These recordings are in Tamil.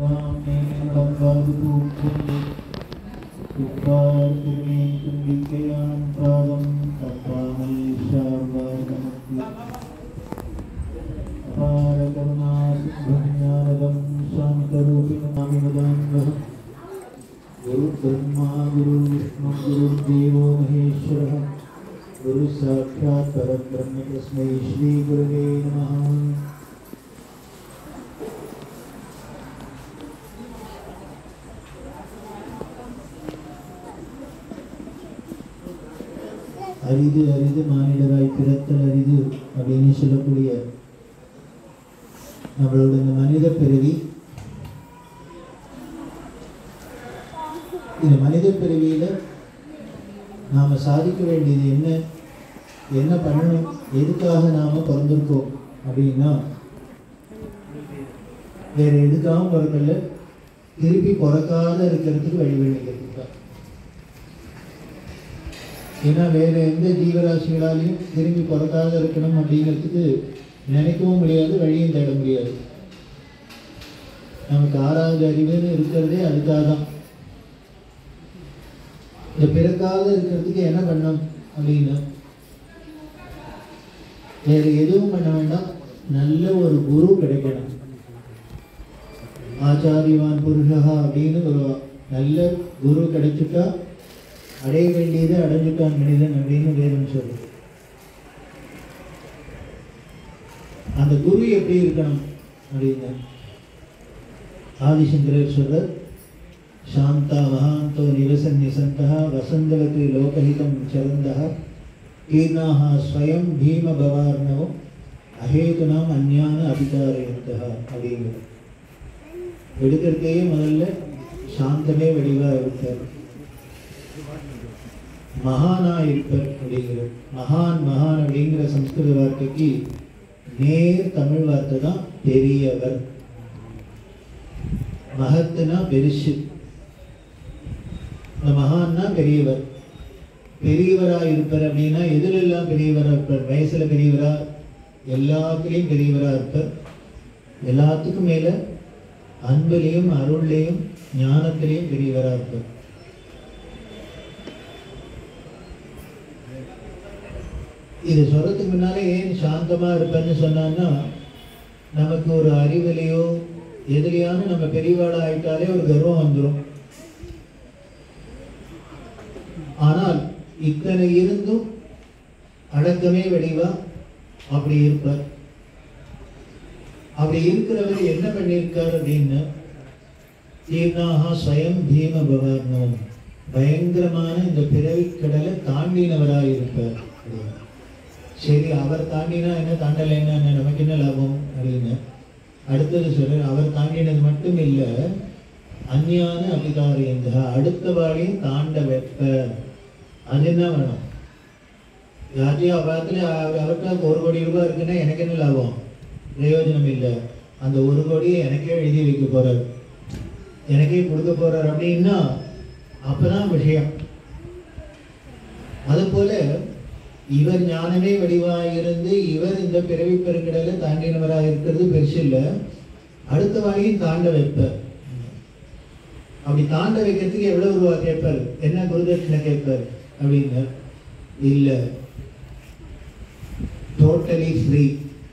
गुरुब्रह्मा गुरुविष्णु गुरुर्देवो महेश्वरः गुरु साक्षात् परब्रह्म तस्मै श्रीगुरवे नमः அரிது அரிது மானிடராய் பிறத்தல் அரிது அப்படின்னு சொல்லக்கூடிய நம்மளோட இந்த மனித பிறவி இந்த மனித பிறவியில நாம சாதிக்க வேண்டியது என்ன என்ன பண்ணணும் எதுக்காக நாம பிறந்திருக்கோம் அப்படின்னா வேற எதுக்காகவும் பிறக்கல திருப்பி பிறக்காத இருக்கிறதுக்கு வழி பண்ணிக்கிறதுக்கு தான் ஏன்னா வேற எந்த ஜீவராசிகளாலையும் திரும்பி பிறக்காத இருக்கணும் அப்படிங்கிறதுக்கு நினைக்கவும் முடியாது வழியும் தேட முடியாது நமக்கு ஆறாவது அறிவுன்னு இருக்கிறதே அதுக்காக தான் இந்த பிறக்காத இருக்கிறதுக்கு என்ன பண்ணணும் அப்படின்னா வேற எதுவும் பண்ண வேண்டாம் நல்ல ஒரு குரு கிடைக்கணும் ஆச்சாரியவான் புருஷா அப்படின்னு ஒரு நல்ல குரு கிடைச்சிட்டா அடைய வேண்டியதை அடைஞ்சுட்டான் மனிதன் அப்படின்னு வேதம் சொல்லு அந்த குரு எப்படி இருக்கணும் அப்படின்னு ஆதிசங்கரர் சொல்றார் சாந்தா மகாந்தோ நிவசன்யசந்தः வசந்தவத்து லோகஹிதம் சரந்தः கீர்ணாக ஸ்வயம் பீம பவார்ணவோ அஹேதுனாம் அந்யான அபிதாரயந்தா அப்படிங்கிறது எடுக்கிறதையே முதல்ல சாந்தமே வடிவாக இருப்பார் மகானா இருப்பர் அப்படிங்கிற மகான் மகான் அப்படிங்கிற சம்ஸ்கிருத வார்த்தைக்கு நேர் தமிழ் வார்த்தை தான் பெரியவர் மகத்துனா பெருசு இந்த மகான்னா பெரியவர் பெரியவரா இருப்பார் அப்படின்னா எதிலெல்லாம் பெரியவரா இருப்பார் வயசுல பெரியவரா எல்லாத்துலேயும் பெரியவரா இருப்பார் எல்லாத்துக்கும் மேல அன்புலையும் அருள்லையும் ஞானத்திலையும் பெரியவரா இருப்பார் இது சொல்றதுக்கு முன்னாலே ஏன் சாந்தமா இருப்பேன்னு சொன்னான்னா நமக்கு ஒரு அறிவிலையோ எதுலையான நம்ம பெரியவாளா ஆயிட்டாலே ஒரு கர்வம் வந்துடும் ஆனால் இத்தனை இருந்தும் அடக்கமே வடிவா அப்படி இருப்பார் அப்படி இருக்கிறவர் என்ன பண்ணியிருக்கார் அப்படின்னு தீர்ணாக ஸ்வயம் பீம பவர்ணம் பயங்கரமான இந்த பிறவி கடலை தாண்டினவராக இருப்பார் அப்படின்னு. சரி அவர் தாண்டினா என்ன தாண்டலைன்னா என்ன நமக்கு என்ன லாபம் அப்படின்னு அடுத்தது சொல்ற அவர் தாண்டினது மட்டும் இல்லை அந்நியான அபிகாரியந்த அடுத்த வாழையும் தாண்ட வைப்ப அது என்ன வேணும் யார்ட்டையும் அவத்துல அவர்கிட்ட ஒரு கோடி ரூபாய் இருக்குன்னா எனக்கு என்ன லாபம் பிரயோஜனம் இல்லை அந்த ஒரு கோடியை எனக்கே எழுதி வைக்க போறார் எனக்கே கொடுக்க போறார் அப்படின்னா அப்பதான் விஷயம் அது போல இவர் ஞானமே வடிவாயிருந்து இவர் இந்த பிறவி பெருங்கடலை தாண்டினவராக இருக்கிறது பெருசு இல்லை அடுத்த வாழையும் தாண்ட வைப்பார் அப்படி தாண்ட வைக்கிறதுக்கு எவ்வளவு ரூபா கேட்பார் என்ன குருதட்சிணை கேட்பார் அப்படின்னு இல்ல டோட்டலி ஃப்ரீ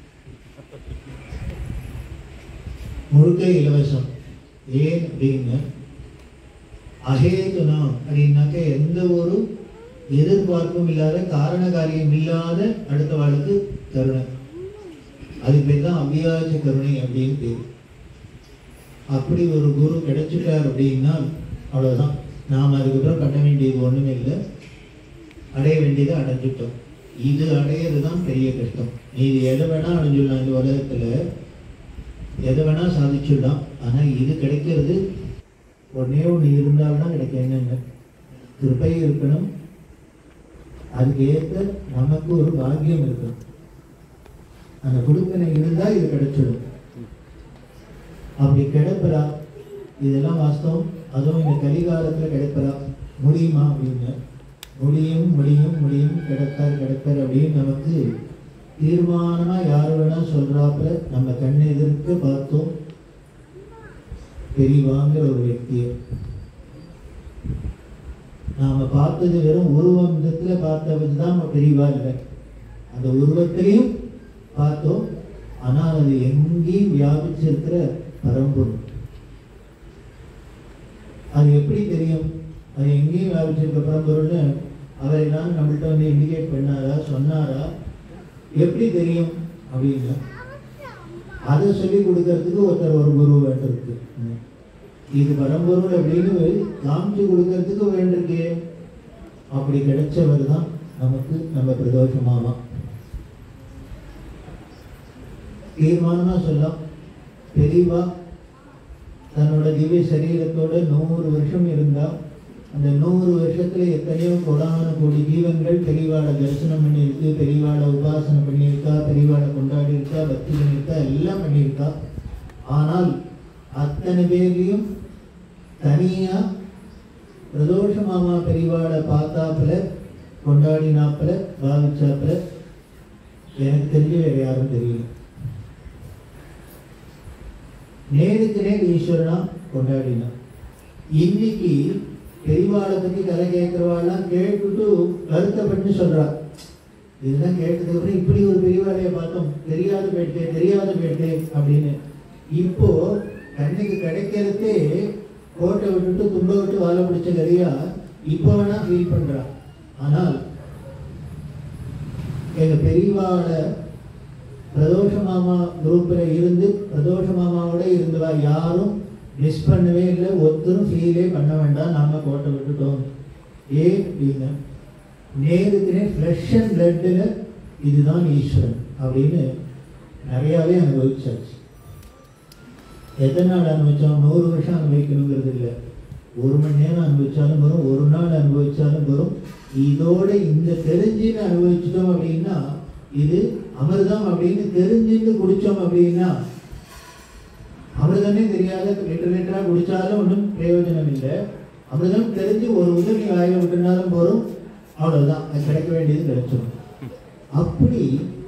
முழுக்க இலவசம் ஏன் அப்படின்னு அஹேதுனா அப்படின்னாக்க எந்த ஒரு எதிர்பார்ப்பும் இல்லாத காரண காரியம் இல்லாத அடுத்த வாழ்க்கை கருணை அது பேர் தான் அவ்வியாஜ கருணை அப்படின்னு பேர் அப்படி ஒரு குரு கிடைச்சிட்டார் அப்படின்னா அவ்வளவுதான் நாம் அதுக்கப்புறம் பண்ண வேண்டியது ஒண்ணுமே இல்லை அடைய வேண்டியதை அடைஞ்சிட்டோம் இது அடையிறது தான் பெரிய கஷ்டம் நீ எதை வேணா அடைஞ்சிடலாம் இந்த உலகத்துல எதை வேணா சாதிச்சிடலாம் ஆனா இது கிடைக்கிறது ஒன்னே ஒண்ணு இருந்தால்தான் கிடைக்கும் என்னங்க கிருபை இருக்கணும் அதுக்கு ஏற்ற நமக்கு ஒரு பாக்கியம் இருக்கணும் அந்த கொடுப்பினை இருந்தா இது கிடைச்சிடும் அப்படி கிடைப்பதா இதெல்லாம் வாஸ்தவம் அதுவும் இந்த கலிகாலத்துல கிடைப்பதா முடியுமா அப்படின்னு முடியும் முடியும் முடியும் கிடைப்பார் கிடைப்பார் அப்படின்னு நமக்கு தீர்மானமா யார் வேணா சொல்றாப்புல நம்ம கண் எதிர்க்க பார்த்தோம் பெரியவாங்கிற ஒரு వ్యక్తిயை நாம பார்த்தது வெறும் உருவம் விதத்துல பார்த்தது தான் பெரியவா இல்லை அந்த உருவத்திலையும் பார்த்தோம் ஆனால் அது எங்கேயும் வியாபிச்சிருக்கிற பரம்பொருள் அது எப்படி தெரியும் அது எங்கேயும் வியாபிச்சிருக்க பரம்பொருள்னு அவர் எல்லாம் நம்மள்ட்ட வந்து இண்டிகேட் பண்ணாரா சொன்னாரா எப்படி தெரியும் அப்படின்னா அதை சொல்லி கொடுக்கறதுக்கு ஒருத்தர் ஒரு குரு வேண்டியிருக்கு ம். இது பரம்பொருள் அப்படின்னு காமிச்சு கொடுக்கறதுக்கு வேண்டியிருக்கே அப்படி கிடைச்சவர் தான் நமக்கு நம்ம பிரதோஷ மாமா தீர்மானமா சொல்லலாம் பெரியவா தன்னோட திவ்ய சரீரத்தோட நூறு வருஷம் இருந்தா அந்த நூறு வருஷத்துல எத்தனையோ கொடான கோடி ஜீவன்கள் பெரியவாளை தரிசனம் பண்ணியிருக்கு பெரியவாளை உபாசனை பண்ணியிருக்கா பெரியவாளை கொண்டாடி இருக்கா பக்தி பண்ணியிருக்கா எல்லாம் பண்ணியிருக்கா ஆனால் அத்தனை பேர்லையும் தனியா பிரதோஷ மாமா பெரியவாளை பார்த்தாப்புல கொண்டாடினாப்புல பாவிச்சாப்புல எனக்கு தெரிஞ்சு வேற யாரும் தெரியல நேருக்கு நேர் ஈஸ்வரனா கொண்டாடினான் இன்னைக்கு பெரியவாளை பத்தி கதை கேட்கிறவாள்லாம் கேட்டுட்டு வருத்தப்பட்டு சொல்றா இதெல்லாம் கேட்டதுக்கு அப்புறம் இப்படி ஒரு பெரியவாளைய பார்த்தோம் தெரியாத போயிட்டே தெரியாத போயிட்டே அப்படின்னு இப்போ கண்ணுக்கு கிடைக்கிறதே கோட்டை விட்டுட்டு தும்ப விட்டு வாழ பிடிச்ச கரியா இப்போ வேணா ஃபீல் பண்றா ஆனால் எங்க பெரியவாளை பிரதோஷ மாமா குரூப்ல இருந்து பிரதோஷ மாமாவோட இருந்தவா யாரும் மிஸ் பண்ணவே இல்லை ஒருத்தரும் ஃபீலே பண்ண வேண்டாம் நாம கோட்டை விட்டுட்டோம் ஏன் அப்படின்னா நேருக்கு நேர் ஃப்ளஷ் அண்ட் பிளட்டில் இதுதான் ஈஸ்வரன் அப்படின்னு நிறையாவே அனுபவிச்சாச்சு எத்தனை நாள் அனுபவிச்சோம் நூறு வருஷம் அனுபவிக்கணுங்கிறது இல்லை ஒரு மணி நேரம் அனுபவிச்சாலும் வரும் ஒரு நாள் அனுபவிச்சாலும் வரும் இதோட இந்த தெரிஞ்சுன்னு அனுபவிச்சிட்டோம் அப்படின்னா இது அமிர்தம் அப்படின்னு தெரிஞ்சுட்டு குடிச்சோம் அப்படின்னா அமிர்தமே தெரியாத லிட்டர் லிட்டரா குடிச்சாலும் ஒன்றும் பிரயோஜனம் இல்லை அமிர்தம் தெரிஞ்சு ஒரு உதவி வாயில விட்டுனாலும் போதும் அவ்வளவுதான் அது கிடைக்க வேண்டியது கிடைச்சிடும் அப்படி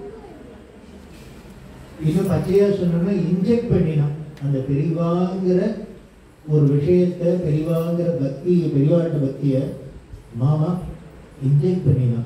இன்னும் பச்சையா சொன்னோம்னா இன்ஜெக்ட் பண்ணினான் அந்த பெரிவாங்கிற ஒரு விஷயத்தை பெரிவாங்கிற பக்தி பெரிவாட்ட பக்திய மாமா இன்ஜெக்ட் பண்ணினான்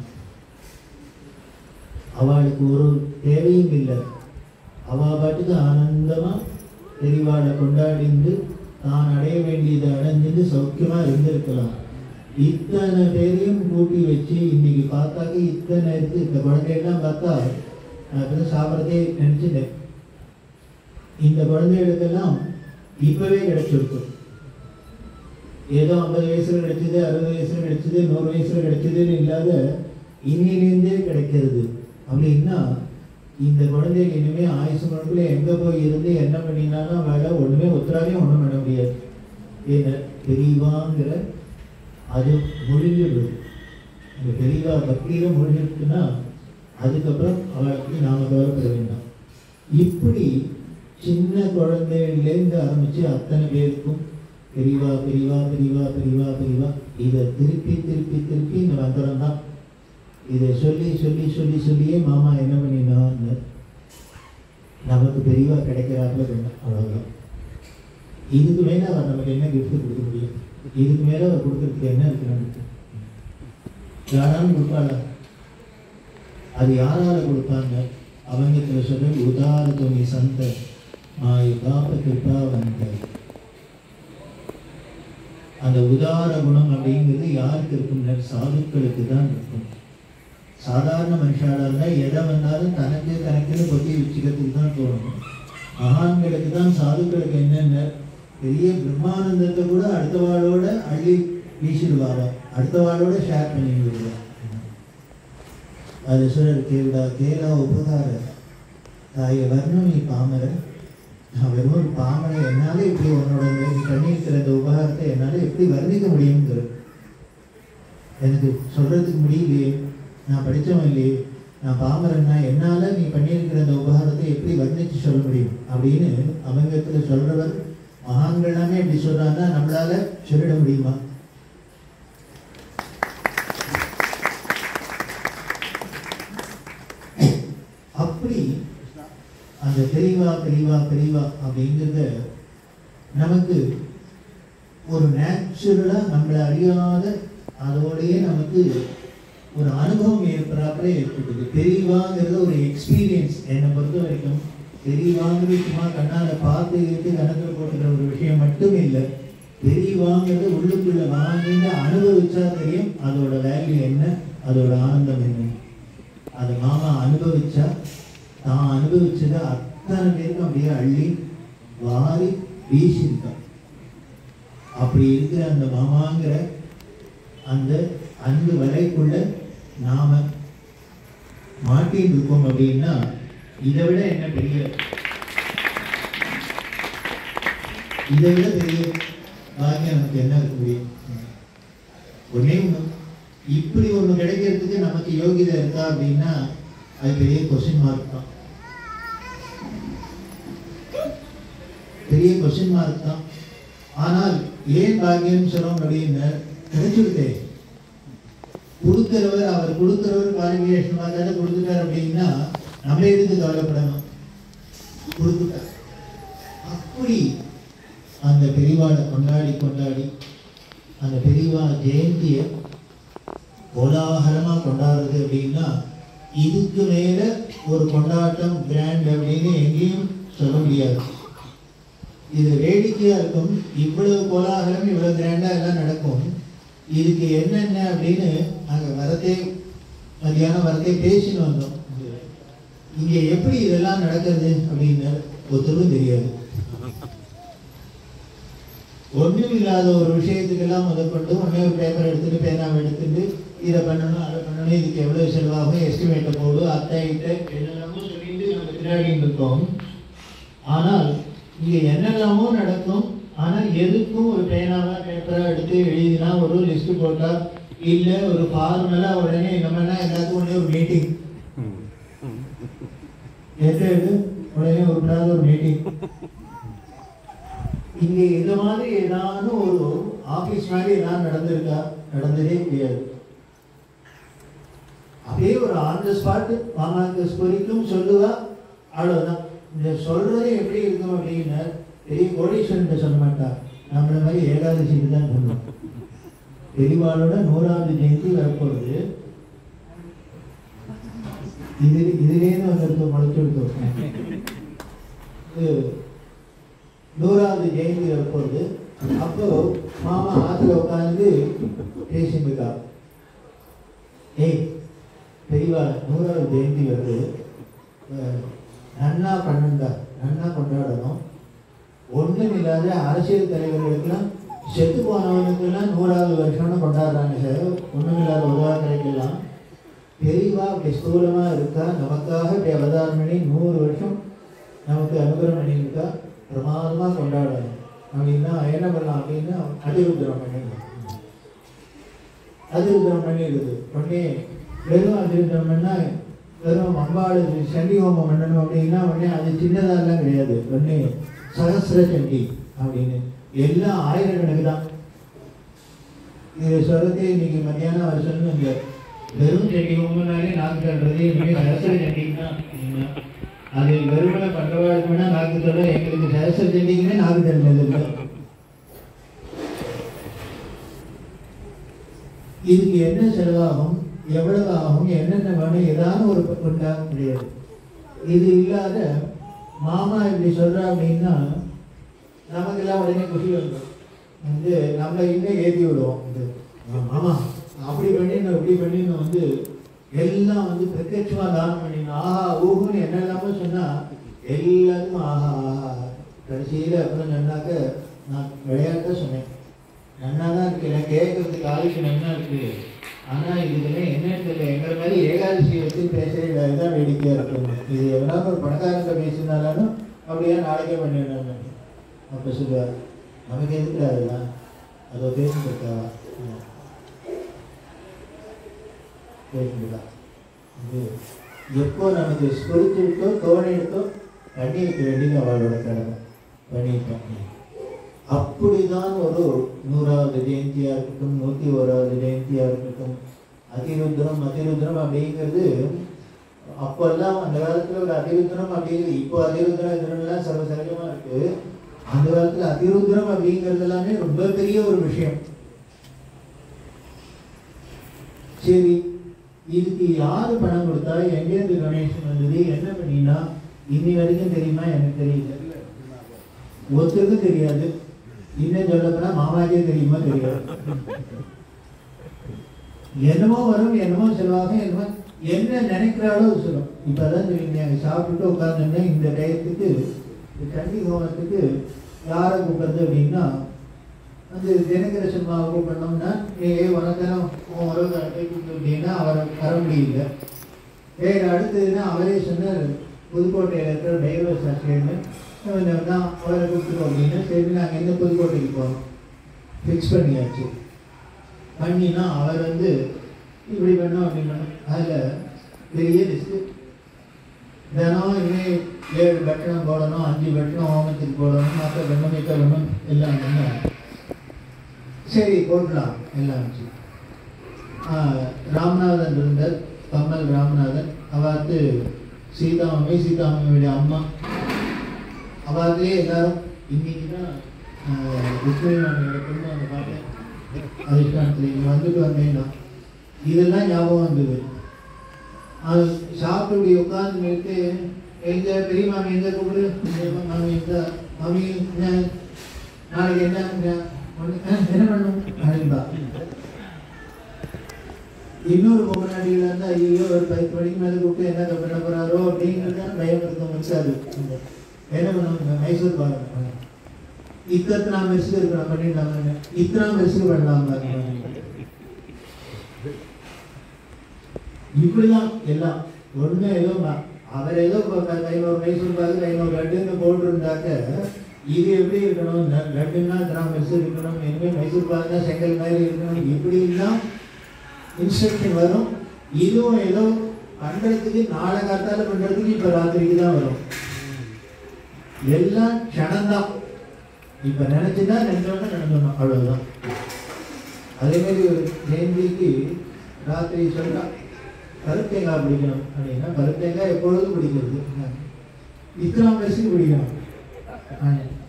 அவளுக்கு ஒரு தேவையும் இல்லை அவ பாட்டுக்கு ஆனந்தமா பெரிவாளை கொண்டாடிந்து தான் அடைய வேண்டியதை அடைஞ்சிட்டு சௌக்கியமா இருந்திருக்கலாம் இத்தனை பேரையும் கூட்டி வச்சு இன்னைக்கு பார்த்தாக்க இத்தனை இருக்கு இந்த குழந்தையெல்லாம் பார்த்தா நான் இப்பதான் சாப்பிட்றதே நினைச்சிட்டேன் இந்த குழந்தைகளுக்கெல்லாம் இப்பவே கிடைச்சிருக்கும் ஏதோ ஐம்பது வயசுல கிடைச்சது அறுபது வயசுல கிடைச்சது நூறு வயசுல கிடைச்சதுன்னு இல்லாத இன்னிலேருந்தே கிடைக்கிறது அப்படின்னா இந்த குழந்தைகள் இனிமே ஆயுசு முழுக்குள்ள எங்க போய் இருந்து என்ன பண்ணினாலும் வேலை ஒண்ணுமே உத்தராவையும் ஒண்ணும் பண்ண முடியாது ஏன்னா பெரியவாங்கிற அது முழுங்கிடுது அந்த பெரியவா பக்தியில முழுங்கிடுச்சுன்னா அதுக்கப்புறம் அவளுக்கு நாம கவலைப்பட வேண்டாம் இப்படி சின்ன குழந்தைகள்லேருந்து ஆரம்பிச்சு அத்தனை பேருக்கும் பெரியவா பெரியவா பெரியவா பெரியவா பெரியவா இதை திருப்பி திருப்பி திருப்பி இந்த மந்திரம் தான் இதை சொல்லி சொல்லி சொல்லி சொல்லியே மாமா என்ன பண்ணினான்னு நமக்கு பெரியவா கிடைக்கிறாப்புல வேணும் அவ்வளவுதான் இதுக்கு மேல அவர் நமக்கு என்ன gift கொடுக்க முடியும் இதுக்கு மேல அவர் கொடுக்கறதுக்கு என்ன இருக்கு நமக்கு யாராலும் கொடுப்பாளா அது யாரால கொடுத்தாங்க அவங்க சொல்ற உதார துணி சந்த மாய பாப கிருபா வந்த அந்த உதார குணம் அப்படிங்கிறது யாருக்கு இருக்கும்னா சாதுக்களுக்கு தான் இருக்கும் சாதாரண மனுஷாலா இருந்தா எதை வந்தாலும் தனக்கு தனக்குன்னு கொத்தி வச்சுக்கிறதுக்கு தான் தோணும் மகான்களுக்கு தான் சாதுக்களுக்கு என்னென்ன பெரிய பிரம்மானந்தத்தை கூட அடுத்தவாளோட அள்ளி வீசிடுவாங்க அடுத்தவாளோட ஷேர் பண்ணி விடுவாங்க அது சொல்றாரு கேளுடா கேளா உபகார தாய வர்ணம் நீ பாமரன் நான் வெறும் ஒரு பாமரை என்னால இப்படி உன்னோட நீ பண்ணியிருக்கிற இந்த உபகாரத்தை என்னால எப்படி வர்ணிக்க முடியுங்கிறது எனக்கு சொல்றதுக்கு முடியலையே நான் படிச்சவன் இல்லையே நான் பாமரன்னா என்னால நீ பண்ணியிருக்கிற இந்த உபகாரத்தை எப்படி வர்ணிச்சு சொல்ல முடியும் அப்படின்னு அவங்கத்துல சொல்றவர் மகான்கள் எல்லாமே இப்படி சொல்றாங்கன்னா நம்மளால சொல்லிட முடியுமா அப்படி அந்த பெரியவா பெரியவா பெரியவா அப்படிங்கிறத நமக்கு ஒரு நேச்சுரலா நம்மளை அறியாத அதோடயே நமக்கு ஒரு அனுபவம் ஏற்படாப்புல ஏற்படுது பெரியவாங்கிறது ஒரு எக்ஸ்பீரியன்ஸ் என்னை பொறுத்த வரைக்கும் பெரியவாங்கிறது சும்மா கண்ணால பார்த்து கேட்டு கணக்கில் போட்டுக்கிற ஒரு விஷயம் மட்டும் இல்லை பெரியவாங்கிறது உள்ளுக்குள்ள வாங்கிட்டு அனுபவிச்சா தெரியும் அதோட வேல்யூ என்ன அதோட ஆனந்தம் என்ன அதை மாமா அனுபவிச்சா தான் அனுபவிச்சதை அத்தனை பேருக்கும் அப்படியே அள்ளி வாரி வீசியிருக்கான் அப்படி இருக்கிற அந்த மாமாங்கிற அந்த அன்பு வலைக்குள்ள நாம மாட்டின்னு இருக்கோம் அப்படின்னா இதை விட என்ன பெரிய இதை விட பெரிய பாக்கியம் நமக்கு என்ன இருக்க முடியும் ஒண்ணே ஒண்ணு இப்படி ஒண்ணு கிடைக்கிறதுக்கு நமக்கு யோகிதை இருக்கா அப்படின்னா அது பெரிய கொஸ்டின் மார்க் தான் பெரிய கொஸ்டின் மார்க் தான் ஆனால் ஏன் பாக்கியம் சொல்றோம் அப்படின்னு கிடைச்சுக்கிட்டே கொடுக்கிறவர் அவர் கொடுக்கிறவர் குவாலிஃபிகேஷன் பார்த்தாலும் கொடுத்துட்டார் அப்படின்னா நம்ம எதுக்கு கவலைப்படணும் கொடுத்துட்டார் அப்படி அந்த பெரியவாளை கொண்டாடி கொண்டாடி அந்த பெரியவா ஜெயந்தியை கோலாகலமா கொண்டாடுறது அப்படின்னா இதுக்கு மேல ஒரு கொண்டாட்டம் கிராண்ட் அப்படின்னு எங்கேயும் சொல்ல முடியாது இது வேடிக்கையா இருக்கும் இவ்வளவு கோலாகலம் இவ்வளவு கிராண்டா எல்லாம் நடக்கும் இதுக்கு என்னென்ன அப்படின்னு நாங்க வரத்தே மதியானம் வரத்தே பேசின்னு வந்தோம் இங்க எப்படி இதெல்லாம் நடக்குது அப்படின்னு ஒருத்தரும் தெரியாது ஒண்ணும் இல்லாத ஒரு விஷயத்துக்கெல்லாம் முதற்கொண்டு ஒண்ணே ஒரு பேப்பர் எடுத்துட்டு பேனாவை எடுத்துட்டு இதை பண்ணணும் அதை பண்ணணும் இதுக்கு எவ்வளவு செலவாகும் எஸ்டிமேட்டை போடு அத்தை இட்ட என்னெல்லாமோ சொல்லிட்டு நம்ம திராடிட்டு இருக்கோம் ஆனால் இங்க என்னெல்லாமோ நடக்கும் ஆனா எதுக்கும் ஒரு பேனாவா பேப்பரா எடுத்து எழுதினா ஒரு லிஸ்ட் போட்டா இல்ல ஒரு ஃபார்மலா உடனே நம்மனா எல்லாத்துக்கும் உடனே ஒரு மீட்டிங் எது எது உடனே ஒரு நாள் ஒரு மீட்டிங் இங்க இந்த மாதிரி ஏதாவது ஒரு ஆபீஸ் மாதிரி ஏதாவது நடந்திருக்கா நடந்ததே முடியாது அப்படியே ஒரு ஆன் த ஸ்பாட் மாமாக்கு குறிக்கும் சொல்லுவா அவ்வளவுதான் இந்த சொல்றது எப்படி இருக்கும் அப்படின்னு பெரிய கோடீஸ்வரன் சொல்ல மாட்டா நம்மள மாதிரி ஏகாதசிக்கு தான் சொல்லுவோம் பெரியவாளோட நூறாவது ஜெயந்தி வரப்போகுது இது இதுலேருந்து வந்திருக்க முளைச்சு விட்டோம் இது நூறாவது ஜெயந்தி வரப்போகுது அப்போ மாமா ஆத்துல உட்காந்து பேசிட்டு இருக்கா ஏய் பெரியவா நூறாவது ஜெயந்தி வருது அஹ் நன்னா பண்ணுங்க நன்னா கொண்டாடணும் ஒண்ணும் இல்லாத அரசியல் தலைவர்களுக்கெல்லாம் செத்து போனவனுக்கெல்லாம் நூறாவது வருஷம்னு கொண்டாடுறாங்க சார் ஒண்ணும் இல்லாத உதாரணங்களுக்கெல்லாம் பெரியவா அப்படி ஸ்தூலமா இருக்கா நமக்காக இப்படி அவதாரம் பண்ணி நூறு வருஷம் நமக்கு அனுகிரகம் பண்ணியிருக்கா பிரமாதமா கொண்டாடணும் அப்படின்னா என்ன பண்ணலாம் அப்படின்னா அதிருத்திரம் பண்ணிடலாம் அதிருத்திரம் பண்ணிடுது உடனே வெறும் அதிருத்திரம் பண்ணா வெறும் அம்பாள் சண்டி ஹோமம் பண்ணணும் அப்படின்னா உடனே அது சின்னதாலாம் கிடையாது உடனே சகசிர சண்டி அப்படின்னு எல்லாம் ஆயிரக்கணக்கு தான் இது சொல்றது இன்னைக்கு மத்தியானம் அவர் சொன்ன வெறும் சண்டி ஹோமம்னாலே நாக்கு தள்ளுறது இனிமேல் சகசிர சண்டி தான் அப்படின்னா அது வெறுமனை பண்றவாளுக்கு வேணா நாக்கு தள்ள எங்களுக்கு சகசிர சண்டிக்குமே நாக்கு தள்ளுறது இல்லை இதுக்கு என்ன செலவாகும் எவ்வளவு ஆகும் என்னென்ன வேணும் ஏதாவது ஒரு கொண்டாக முடியாது இது இல்லாத மாமா இப்படி சொல்றா அப்படின்னா நமக்கெல்லாம் உடனே குஷி வந்துடும் வந்து நம்மளை இன்னும் ஏற்றி விடுவோம் இது மாமா அப்படி பண்ணிடணும் இப்படி பண்ணிடணும் வந்து எல்லாம் வந்து பிரத்யட்சமா தானம் பண்ணிடணும் ஆஹா ஊகுன்னு என்னெல்லாமோ சொன்னா எல்லாருக்கும் ஆஹா ஆஹா கடைசியில அப்புறம் சொன்னாக்க நான் விளையாட்ட சொன்னேன் நன்னா தான் இருக்கு எனக்கு கேட்கறதுக்கு ஆளுக்கு நன்னா இருக்கு ஆனா இதுக்கெல்லாம் என்ன தெரியல எங்களை மாதிரி ஏகாதசி வச்சு பேசுறது அதுதான் வேடிக்கையா இருக்கு இது எவனாவது ஒரு பணக்காரங்க பேசினாலும் அப்படியே நாளைக்கே பண்ணிடணும் அப்ப சொல்லுவார் நமக்கு எதுக்கு அதெல்லாம் அதோ பேசிருக்காவா பேசிருக்கா இது எப்போ நமக்கு ஸ்பிரிச்சுவிட்டோ தோணிட்டோ பண்ணி வைக்க வேண்டியது அவளோட கடமை பண்ணிட்டோம் அப்படிதான் ஒரு நூறாவது ஜெயந்தியா இருக்கட்டும் நூத்தி ஓராவது ஜெயந்தியா இருக்கட்டும் அதிருத்ரம் அதிருத்ரம் அப்படிங்கிறது அப்பெல்லாம் அந்த காலத்துல ஒரு அதிருத்ரம் அப்படிங்கிறது இப்போ அதிருத்ரம் இதுலாம் சர்வசகஜமா இருக்கு அந்த காலத்துல அதிருத்ரம் அப்படிங்கிறது எல்லாமே ரொம்ப பெரிய ஒரு விஷயம் சரி இதுக்கு யாரு பணம் கொடுத்தா எங்கேருந்து டொனேஷன் வந்தது என்ன பண்ணினா இன்னி வரைக்கும் தெரியுமா எனக்கு தெரியல ஒருத்தருக்கும் தெரியாது இன்னும் சொல்ல போனா மாமாக்கே தெரியுமா தெரியாது என்னமோ வரும் என்னமோ செலவாகும் என்னமோ என்ன நினைக்கிறாளோ அது சொல்லும் இப்பதான் தெரியுங்க அங்கே சாப்பிட்டுட்டு உட்காந்துருந்தா இந்த டயத்துக்கு இந்த கண்டி ஹோமத்துக்கு யாரை கூப்பிடுறது அப்படின்னா அந்த தினகர சினிமாவை கூப்பிடணும்னா ஏ உனக்கெல்லாம் உன் உறவு கூப்பிட்டு அப்படின்னா அவரை வர முடியல வேற அடுத்ததுன்னா அவரே சொன்னார் புதுக்கோட்டையில் இருக்கிற டைவர் சாஸ்திரன்னு தான் அவரை கூப்பிட்டுருக்கோம் அப்படின்னா சரி நாங்கள் எந்த புதுக்கோட்டைக்கு போகிறோம் ஃபிக்ஸ் பண்ணியாச்சு பண்ணினா அவர் வந்து இப்படி பண்ணோம் அப்படி பண்ணோம் அதில் பெரிய லிஸ்ட்டு தினம் இனிமே ஏழு பட்டணம் போடணும் அஞ்சு பட்டணம் ஹோமத்துக்கு போடணும் மற்ற பண்ணணும் மிக்க பண்ணணும் எல்லாம் பண்ணோம் சரி போடலாம் எல்லாம் வச்சு ராமநாதன் இருந்தார் கமல் ராமநாதன் அவாத்து சீதாமி சீதாமியுடைய அம்மா அவாத்துலேயே எல்லாரும் இன்னைக்கு தான் விஸ்வநாமியோட பொண்ணு அந்த பார்த்தேன் அதிஷ்டானத்தில் இங்கே வந்துட்டு வந்தேன்னா இதெல்லாம் ஞாபகம் வந்தது அது சாப்பிட்டு இப்படி உட்காந்து நிறுத்து எங்க பெரிய மாமி எங்க கூப்பிடு இந்த மாமி எங்க மாமி என்ன நாளைக்கு என்ன இங்க? ஒண்ணு, அஹ், என்ன பண்ணும் அப்படின்பா இன்னொரு பொம்மநாட்டிகள் வந்து ஐயோ ஒரு பத்து மணிக்கு மேலே கூப்பிட்டு என்ன பண்ண போறாரோ அப்படிங்கிறது தான் பயம் இருக்க முடியாது என்ன பண்ணுவாங்க மைசூர் பாருங்க இத்தனை மெர்சுக்கு இருக்கணும் பண்ணிடலாமாங்க இத்தனை மெர்சுக்கு பண்ணலாம் பாருங்க இப்படிதான் எல்லாம் ஒண்ணு ஏதோ ம- அவர் ஏதோ இப்ப க- ஐநூறு மைசூர் பாக்கு ஐநூறு லட்டுன்னு போட்டிருந்தாக்க இது எப்படி இருக்கணும் ல- லட்டுன்னா கிராம் மெர்சு இருக்கணும் எங்கே மைசூர் பாக்குனா செங்கல் மாதிரி இருக்கணும் இப்படி எல்லாம் இன்ஸ்ட்ரக்ஷன் வரும் இதுவும் ஏதோ பண்றதுக்கு நாளை காத்தால பண்றதுக்கு இப்ப ராத்திரிக்கு தான் வரும் எல்லாம் க்ஷணம்தான் இப்ப நினைச்சுதான் நினைச்சோன்னா நடந்துடணும் அவ்வளவுதான் அதே மாதிரி ஒரு ஜெயந்திக்கு ராத்திரி சொல்றா கருத்தேங்காய் பிடிக்கணும் அப்படின்னா கருத்தேங்காய் எப்பொழுதும் பிடிக்கிறது இத்தனை வயசுக்கு பிடிக்கணும் ஆ.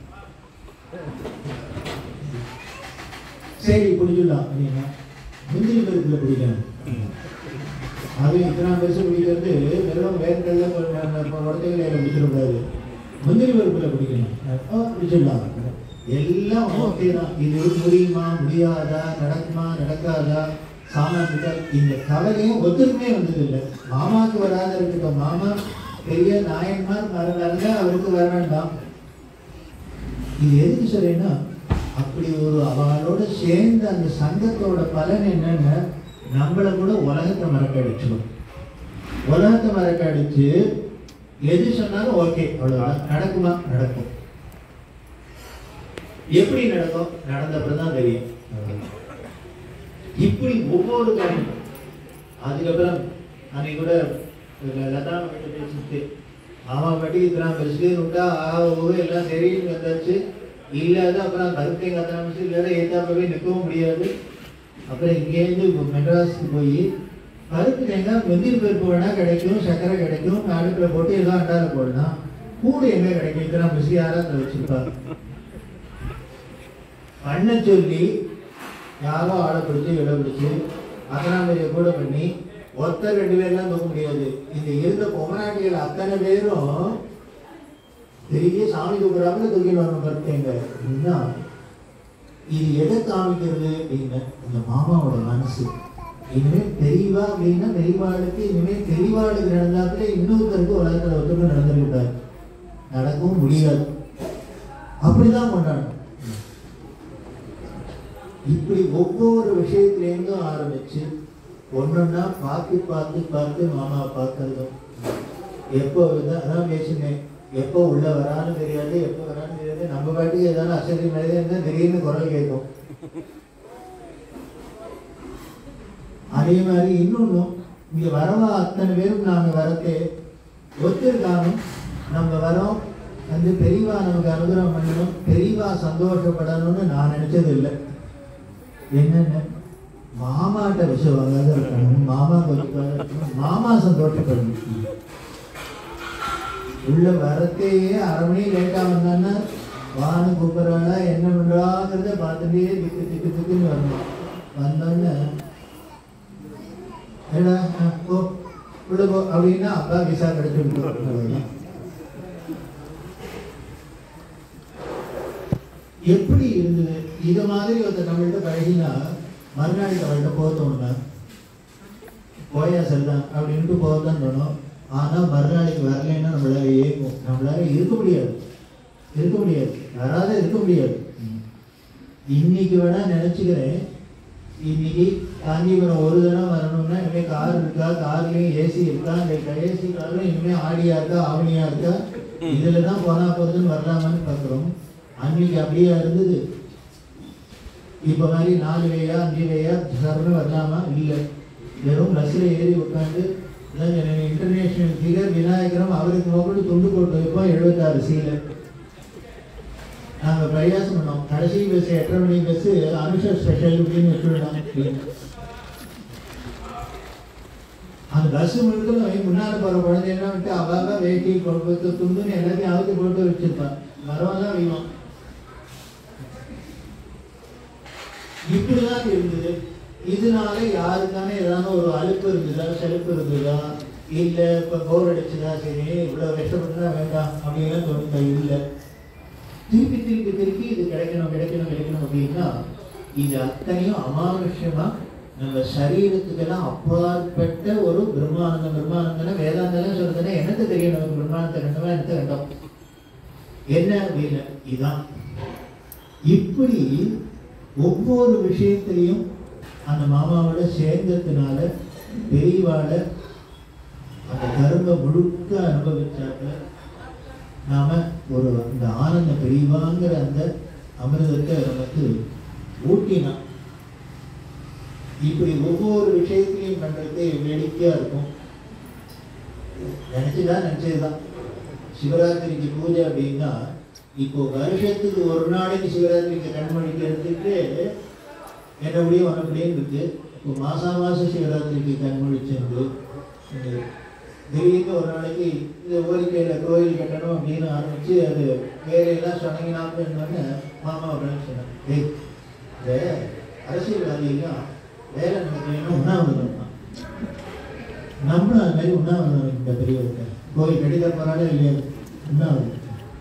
சரி பிடிச்சிடலாம் அப்படின்னா முந்திரி பருப்புல பிடிக்கணும் அது இத்தனை வயசு பிடிக்கிறது வெறும் வேர்க்கடல உடத்தைகளை பிடிச்சிடக்கூடாது முந்திரி பருப்புல பிடிக்கணும் அப்போ பிடிச்சிடலாம் எல்லாம் ஓகே தான் இது முடியுமா முடியாதா நடக்குமா நடக்காதா சாமான் கிட்ட இந்த கவலையும் ஒத்துக்குமே வந்தது இல்லை மாமாவுக்கு வராத இருக்கட்டும் மாமா பெரிய நாயன்மார் வரலாறுங்க அவருக்கு வர வேண்டாம் இது எதுக்கு சொல்றேன்னா அப்படி ஒரு அவளோட சேர்ந்த அந்த சங்கத்தோட பலன் என்னன்னா நம்மளை கூட உலகத்தை மறக்கடிச்சிடும் உலகத்தை மறக்கடிச்சு எது சொன்னாலும் ஓகே அவ்வளவுதான் நடக்குமா நடக்கும் எப்படி நடக்கும் நடந்தப்பறம் தான் தெரியும் இப்படி ஒவ்வொரு காரியம் அதுக்கப்புறம் அன்னைக்கு கூட ல- லதா கிட்ட பேசிட்டு மாமா பாட்டி இதெல்லாம் பெருசு விட்டா ஆ ஓ எல்லாம் சரின்னு வந்தாச்சு இல்லாத அப்புறம் கருத்தை கத்தாமிச்சு இல்லாத ஏத்தாப்பவே நிற்கவும் முடியாது அப்புறம் இங்கேருந்து இப்போ மெட்ராஸுக்கு போய் பருப்பு தேங்காய் வெந்நீர் பருப்பு வேணா கிடைக்கும் சர்க்கரை கிடைக்கும் அடுப்பில் போட்டு ஏதோ அண்டால போடலாம் கூடு எங்க கிடைக்கும் இதெல்லாம் பெருசு யாரா அதை வச்சிருப்பாங்க பண்ண சொல்லி யாரோ ஆளை பிடிச்சி விட பிடிச்சி அத்தனாம்பதியை கூட பண்ணி ஒருத்தர் ரெண்டு பேர்லாம் தூக்க முடியாது இந்த இருந்த பொம்மநாட்டிகள் அத்தனை பேரும் பெரிய சாமி தூக்குறாங்க தூக்கிட்டு வரணும் பார்த்தீங்க அப்படின்னா இது எதை காமிக்கிறது அப்படின்னா இந்த மாமாவோட மனசு இனிமே தெளிவா அப்படின்னா தெளிவாளுக்கு இனிமே தெளிவாளுக்கு நடந்தாப்புல இன்னொருத்தருக்கு உலகத்துல ஒத்துமை நடந்துருக்காது நடக்கவும் முடியாது அப்படிதான் கொண்டாடணும் இப்படி ஒவ்வொரு விஷயத்திலேருந்தும் ஆரம்பிச்சு ஒன்னொன்னா பார்த்து பார்த்து பார்த்து மாமா பார்க்கறதும் எப்போ இதான் அதான் பேசினேன் எப்போ உள்ள வரான்னு தெரியாது எப்போ வரான்னு தெரியாது நம்ம பாட்டுக்கு ஏதாவது அசதி மாதிரி இருந்தா திடீர்னு குரல் கேட்கும் அதே மாதிரி இன்னொன்னும் இங்க வரவா அத்தனை பேரும் நாங்க வரத்தே ஒத்துருக்காங்க நம்ம வரோம் வந்து பெரியவா நமக்கு அனுகிரகம் பண்ணணும் பெரியவா சந்தோஷப்படணும்னு நான் நினைச்சது இல்லை என்னென்ன மாமாட்ட விஷயமாக இருக்கணும் மாமா கொஞ்சம் இருக்கணும் மாமா சந்தோஷப்படணும் உள்ள வரத்தையே அரை மணி லேட்டா வந்தான்னா வான்னு கூப்பிட்றாளா என்ன பண்றாங்கிறத பார்த்துட்டே திக்கு திக்கு திக்குன்னு வரணும் வந்தோடனே ஏடா ஆ, போ உள்ள போ அப்படின்னா அப்பா விசா கிடைச்சு விட்டுருவாங்க எப்படி இருந்தது இது மாதிரி ஒருத்தர் நம்மள்ட்ட பழகினா மறுநாளைக்கு அவள்கிட்ட போக தோணுனா போயா செல்தான் அப்படின்ட்டு போக தான் தோணும் ஆனா மறுநாளைக்கு வரலைன்னா நம்மளால ஏங்கும் நம்மளால இருக்க முடியாது இருக்க முடியாது வராத இருக்க முடியாது இன்னைக்கு வேணா நினைச்சுக்கிறேன் இன்னைக்கு காஞ்சிபுரம் ஒரு தடவை வரணும்னா இனிமே கார் இருக்கா கார்லயும் ஏசி இருக்கா இந்த ஏசி கார்ல இனிமே ஆடியா இருக்கா ஆவணியா இருக்கா இதுல தான் போனா போறதுன்னு வரலாமான்னு பாக்குறோம் அன்னைக்கு அப்படியே இருந்தது இப்ப மாதிரி நாலு வேயா அஞ்சு வேயா சர்னு வரலாமா இல்லை வெறும் பஸ்ஸில் ஏறி உட்காந்து இன்டர்நேஷனல் ஃபிகர் விநாயகரம் அவருக்கு மொபைல் துண்டு போட்டு வைப்போம் எழுபத்தாறு சீலை நாங்கள் பிரயாசம் பண்ணோம் கடைசி பஸ் எட்டரை மணி பஸ் அனுஷா ஸ்பெஷல் அப்படின்னு வச்சுருந்தோம் அந்த பஸ் முழுக்க முன்னாடி போகிற குழந்தைங்க விட்டு அவாக வேட்டி கொடுத்து துண்டுன்னு எல்லாத்தையும் அவுத்து போட்டு வச்சிருப்பான் மரமெல்லாம் வைவோம் இப்படிதான் இருந்தது இதனால யாருக்கான ஏதாவது ஒரு அலுப்பு இருந்ததா செலுப்பு இருந்ததா இல்ல இப்ப போர் அடிச்சதா சரி இவ்வளவு கஷ்டப்பட்டுனா வேண்டாம் அப்படின்லாம் தோணுதா இல்ல திருப்பி திருப்பி திருப்பி இது கிடைக்கணும் கிடைக்கணும் கிடைக்கணும் அப்படின்னா இது அத்தனையும் அமானுஷ்யமா நம்ம சரீரத்துக்கெல்லாம் அப்பாற்பட்ட ஒரு பிரம்மானந்தம் பிரம்மானந்தம் வேதாந்தம் சொல்றதுன்னா என்னத்தை தெரியும் நமக்கு பிரம்மானத்தை ரெண்டுமா என்னத்தை வேண்டாம் என்ன அப்படின்னு இதான் இப்படி ஒவ்வொரு விஷயத்திலையும் அந்த மாமாவோட சேர்ந்ததுனால பெரியவாட அந்த கரும்பை முழுக்க அனுபவிச்சாக்க நாம ஒரு அந்த ஆனந்த பெரியவாங்கிற அந்த அமிர்தத்தை நமக்கு ஊட்டினான் இப்படி ஒவ்வொரு விஷயத்திலையும் பண்றது வேடிக்கையா இருக்கும் நினைச்சுதான் நினைச்சதுதான் சிவராத்திரிக்கு பூஜை அப்படின்னா இப்போ வருஷத்துக்கு ஒரு நாளைக்கு சிவராத்திரிக்கு கண்மொழிக்கிறதுக்கு என்னபடியும் வனப்படியும் இருக்கு இப்போ மாசா மாசம் சிவராத்திரிக்கு கண்மொழிச்சிருந்து திடீர்னு ஒரு நாளைக்கு இந்த கோரிக்கையில் கோயில் கட்டணும் அப்படின்னு ஆரம்பிச்சு அது வேலையெல்லாம் சொன்னீங்கன்னான்னு மாமா அப்படின்னு சொன்னாங்க டேய் இந்த அரசியல்வாதிகள்லாம் வேலை நடக்கலைன்னா உண்ணாவிரதம் தான் நம்மளும் அது மாதிரி உண்ணாவிரதம் இந்த பெரியவர்கிட்ட கோயில் கட்டிட போறாலே இல்லையா உண்ணாவிரதம்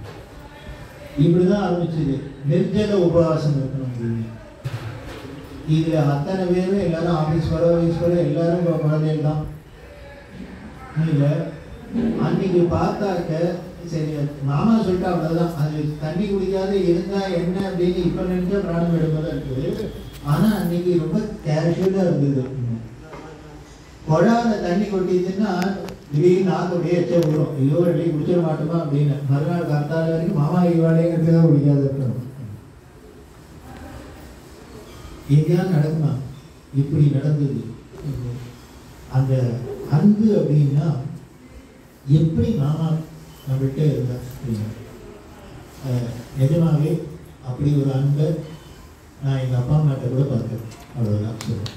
இப்படிதான் ஆரம்பிச்சது நிர்ஜல உபவாசம் இருக்கணும் அப்படின்னு இதுல அத்தனை பேரும் எல்லாரும் ஆபீஸ் வர ஆபீஸ் வர எல்லாரும் இப்போ குழந்தைகள் தான் இல்ல அன்னைக்கு பார்த்தாக்க சரி மாமா சொல்லிட்டு அவ்வளவுதான் அது தண்ணி குடிக்காத இருந்தா என்ன அப்படின்னு இப்ப நினைச்சா பிராணம் எடுப்பதா இருக்குது ஆனா அன்னைக்கு ரொம்ப கேஷுவலா இருந்தது குழால தண்ணி கொட்டிச்சுன்னா திடீர்னு நாக்கு அப்படியே எச்ச விடும் ஐயோ ரெடி குடிச்சிட மாட்டோமா அப்படின்னு மறுநாள் கரெக்டாக வரைக்கும் மாமா இவாளைங்கிறது தான் குடிக்காத இருக்கணும் எங்கேயாவது நடக்குமா இப்படி நடந்தது அந்த அன்பு அப்படின்னா எப்படி மாமா நம்மகிட்ட இருந்தா அப்படின்னா அஹ், நிஜமாவே அப்படி ஒரு அன்பை நான் எங்கள் அப்பா அம்மாட்ட கூட பார்த்தேன் அவ்வளோதான் சொல்லுவேன்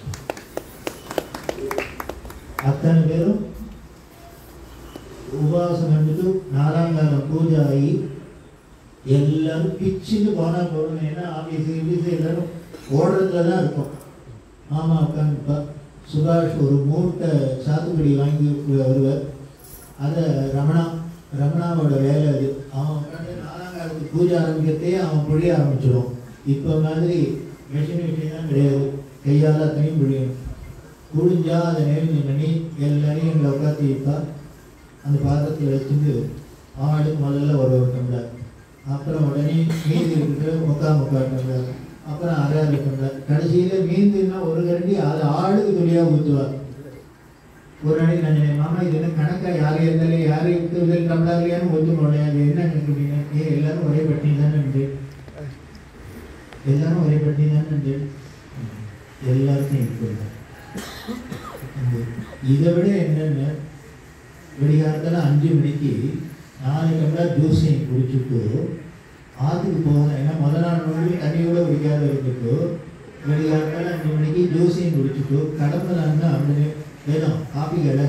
அத்தனை பேரும் உபவாசம் பண்ணிட்டு நாலாம் காலம் பூஜை ஆகி எல்லாரும் பிச்சுன்னு போனா போகணும் ஏன்னா ஆஃபீஸு கீஃபீஸு எல்லாரும் ஓடுறதுல தான் இருக்கும் மாமா உட்காந்துப்பா சுபாஷ் ஒரு மூட்டை சாத்துக்குடி வாங்கி வருவார் அதை ரமணா ரமணாவோட வேலை அது அவன் உட்காந்து நாலாம் காலத்துக்கு பூஜை ஆரம்பிக்கிறதே அவன் புழிய ஆரம்பிச்சிடும் இப்போ மாதிரி மிஷின் மிஷின் தான் கிடையாது கையால் அத்தனையும் புழியணும் புழிஞ்சா அதை நெருங்கி பண்ணி எல்லாரையும் எங்களை உட்காந்து வைப்பா அந்த பாத்திரத்தில் வச்சுட்டு ஆளுக்கு முதல்ல ஒரு ஒரு டம்ளர் அப்புறம் உடனே மீதி இருக்கிற முக்கா முக்கா டம்ளர் அப்புறம் அரை அரை டம்ளர் கடைசியில் மீந்துன்னா ஒரு கரண்டி அது ஆளுக்கு துளியாக ஊற்றுவார் ஒரு நாளைக்கு நான் சொன்னேன், மாமா இது என்ன கணக்கா யார் இருந்தாலும் யார் இருக்கிறது டம்ளர்லையானு ஒத்து போனேன் அது என்ன கணக்கு அப்படின்னா ஏ எல்லாரும் ஒரே பட்டி தானே உண்டு எல்லாரும் ஒரே பட்டி தானே உண்டு எல்லாருக்கும் இருக்குது இதை விட என்னென்ன விடிகாலத்தில் அஞ்சு மணிக்கு நாலு டம்ளர் ஜூஸையும் குடிச்சுட்டு ஆற்றுக்கு போகணும் ஏன்னா முதல் நாள் முழுவதும் தண்ணி கூட குடிக்காத இருந்துட்டு விடிகாலத்தில் அஞ்சு மணிக்கு ஜூஸையும் குடிச்சுட்டு கிளம்புனாங்கன்னா அப்படின்னு வேணும் காப்பி கடை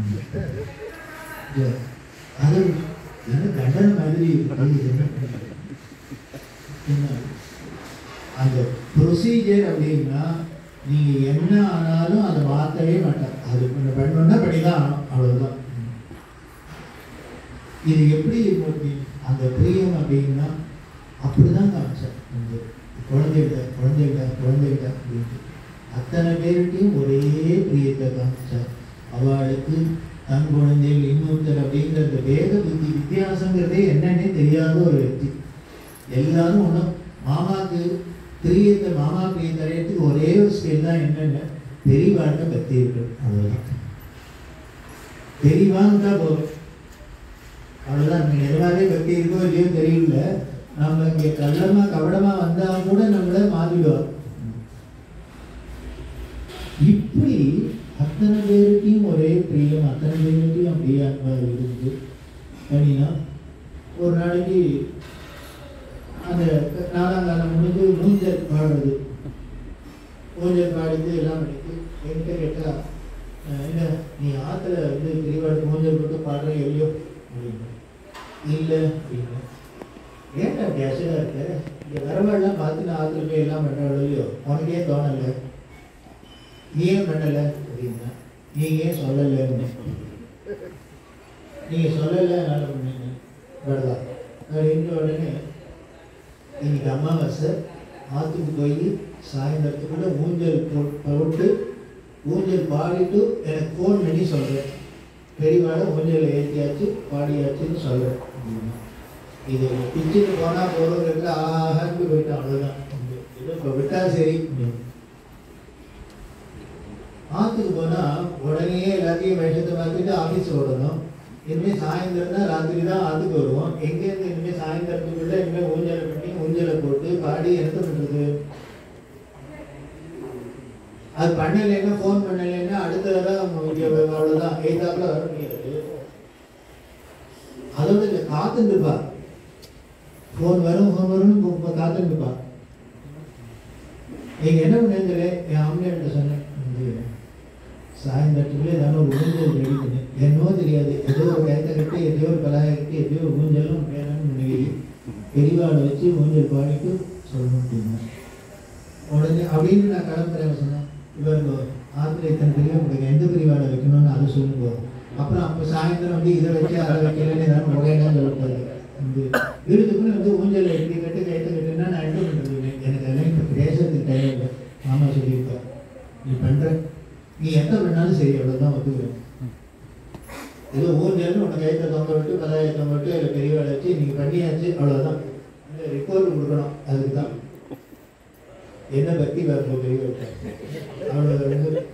இது, அது என்ன தண்டனை மாதிரி இருக்கு. என்ன? அந்த ப்ரொசீஜர் அப்படின்னா நீங்க என்ன ஆனாலும் அதை மாற்றவே மாட்டார் அது பண்ண பண்ணணும்னா பண்ணிதான் ஆகணும் அவ்வளவுதான் இது எப்படி இருக்கும் அப்படின்னு அந்த பிரியம் அப்படின்னா அப்படிதான் காமிச்சார் இந்த குழந்தைகிட்ட குழந்தைகிட்ட குழந்தைகிட்ட அப்படின்ட்டு அத்தனை பேருக்கையும் ஒரே பிரியத்தை காமிச்சார் அவளுக்கு தன் குழந்தைகள் இன்னொருத்தர் அப்படிங்கிற அந்த வேத புத்தி வித்தியாசங்கிறதே என்னன்னே தெரியாத ஒரு వ్యక్తి எல்லாரும் ஒன்றும் மாமாக்கு பிரியத்தை மாமா பிரியத்தை அடையறதுக்கு ஒரே ஒரு ஸ்கில் தான் என்னென்ன பெரியவாட்ட பக்தி இருக்கு அவ்வளோதான் பெரியவான்ட்டா போதும் அவ்வளோதான் நீங்கள் எதனாலே பக்தி இருக்கோ இல்லையோ தெரியல நம்ம இங்கே கள்ளமா கபடமா வந்தா கூட நம்மள மாறிடுவார் இப்படி அத்தனை பேருக்கையும் ஒரே பிரியம் அத்தனை பேருக்கையும் அப்படியே அன்பா இருந்து அப்படின்னா ஒரு நாளைக்கு அந்த நாலாம் காலம் முடிஞ்சு மூஞ்சல் பாடுறது ஊஞ்சல் பாடிட்டு எல்லாம் பண்ணிட்டு என்கிட்ட கேட்டா அஹ் என்ன நீ ஆத்துல வந்து பெரியவாடு ஊஞ்சல் போட்டு பாடுற இல்லையோ அப்படின்னு இல்லை அப்படின்னு ஏன்டா அப்படி அசடா இருக்க இங்க வரவாள்லாம் பார்த்து நான் ஆத்துல போய் எல்லாம் பண்றாளோ இல்லையோ உனக்கு ஏன் தோணல நீ ஏன் பண்ணல அப்படின்னா நீங்க ஏன் சொல்லலைன்னு நீங்க சொல்லலை அதனால பண்ணீங்க வருதா அப்படின்னு உடனே இன்னைக்கு அமாவாசை ஆற்றுக்கு போய் சாயந்தரத்துக்குள்ள ஊஞ்சல் போ- போட்டு ஊஞ்சல் பாடிட்டு எனக்கு ஃபோன் பண்ணி சொல்கிறேன் பெரியவாட ஊஞ்சல் ஏற்றியாச்சு பாடியாச்சுன்னு சொல்கிறேன் இது பிச்சுட்டு போனால் போகிறவங்களுக்கு ஆஹான்னு போயிட்டான் அவ்வளோதான் இது இப்போ விட்டா சரி ஆற்றுக்கு போனால் உடனே எல்லாத்தையும் வேஷத்தை பார்த்துட்டு ஆஃபீஸ் ஓடணும் இனிமேல் சாயந்தரம் தான் ராத்திரி தான் ஆற்றுக்கு வருவோம் எங்கேருந்து இனிமேல் சாயந்தரத்துக்குள்ள இனிமேல் ஊஞ்சலை பண்ணி ஊஞ்சலை போட்டு பாடி என்ன பண்ணுறது அது பண்ணலைன்னா ஃபோன் பண்ணலைன்னா அடுத்த தடவை இங்கே அவ்வளோதான் எய்தாப்புல வர முடியாது அதோட இல்லை காத்துட்டுப்பா ஃபோன் வரும் ஃபோன் வரும்னு காத்துட்டுப்பா நீங்க என்ன பண்ணுங்க என் அம்மையிட்ட சொன்னேன் வந்து சாயந்தரத்துக்குள்ளே ஏதாவது ஒரு ஊஞ்சல் ரெடி பண்ணு என்னவோ தெரியாது ஏதோ ஒரு கயத்தை கட்டி எதையோ ஒரு பலகை கட்டி எதையோ ஒரு ஊஞ்சலும் வேணும்னு நினைவி பெரியவாளை வச்சு ஊஞ்சல் பாடிட்டு சொல்லணும் அப்படின்னா உடனே அப்படின்னு நான் கிளம்புறேன் சொன்னேன் இவருங்க ஆத்திர இத்தனை பெரிய உங்களுக்கு எந்த பெரியவாளை வைக்கணும்னு அதை சொல்லுங்க அப்புறம் அப்போ சாயந்தரம் வந்து இதை வச்சு அதை வைக்கலன்னு ஏதாவது முறையெல்லாம் சொல்லக்கூடாது வந்து வீட்டுக்குன்னு வந்து ஊஞ்சல் எப்படி கட்டு கைத்தை கட்டுன்னா நான் என்ன பண்ணுறது எனக்கு அதெல்லாம் இப்போ பேசுறதுக்கு டைம் இல்லை மாமா சொல்லியிருக்கேன் நீ பண்ற நீ என்ன பண்ணாலும் சரி அவ்வளோதான் ஒத்துக்கிறேன் ஏதோ ஊஞ்சல்னு உன்னை கைத்தை தொங்க விட்டு பதாய தொங்க விட்டு அதில் பெரிய வேலை வச்சு நீங்கள் பண்ணியாச்சு அவ்வளோதான் இந்த ரிப்போர்ட் கொடுக்கணும் அதுக்கு தான் என்ன பற்றி வேறு பெரிய வேலை அவ்வளோ வந்து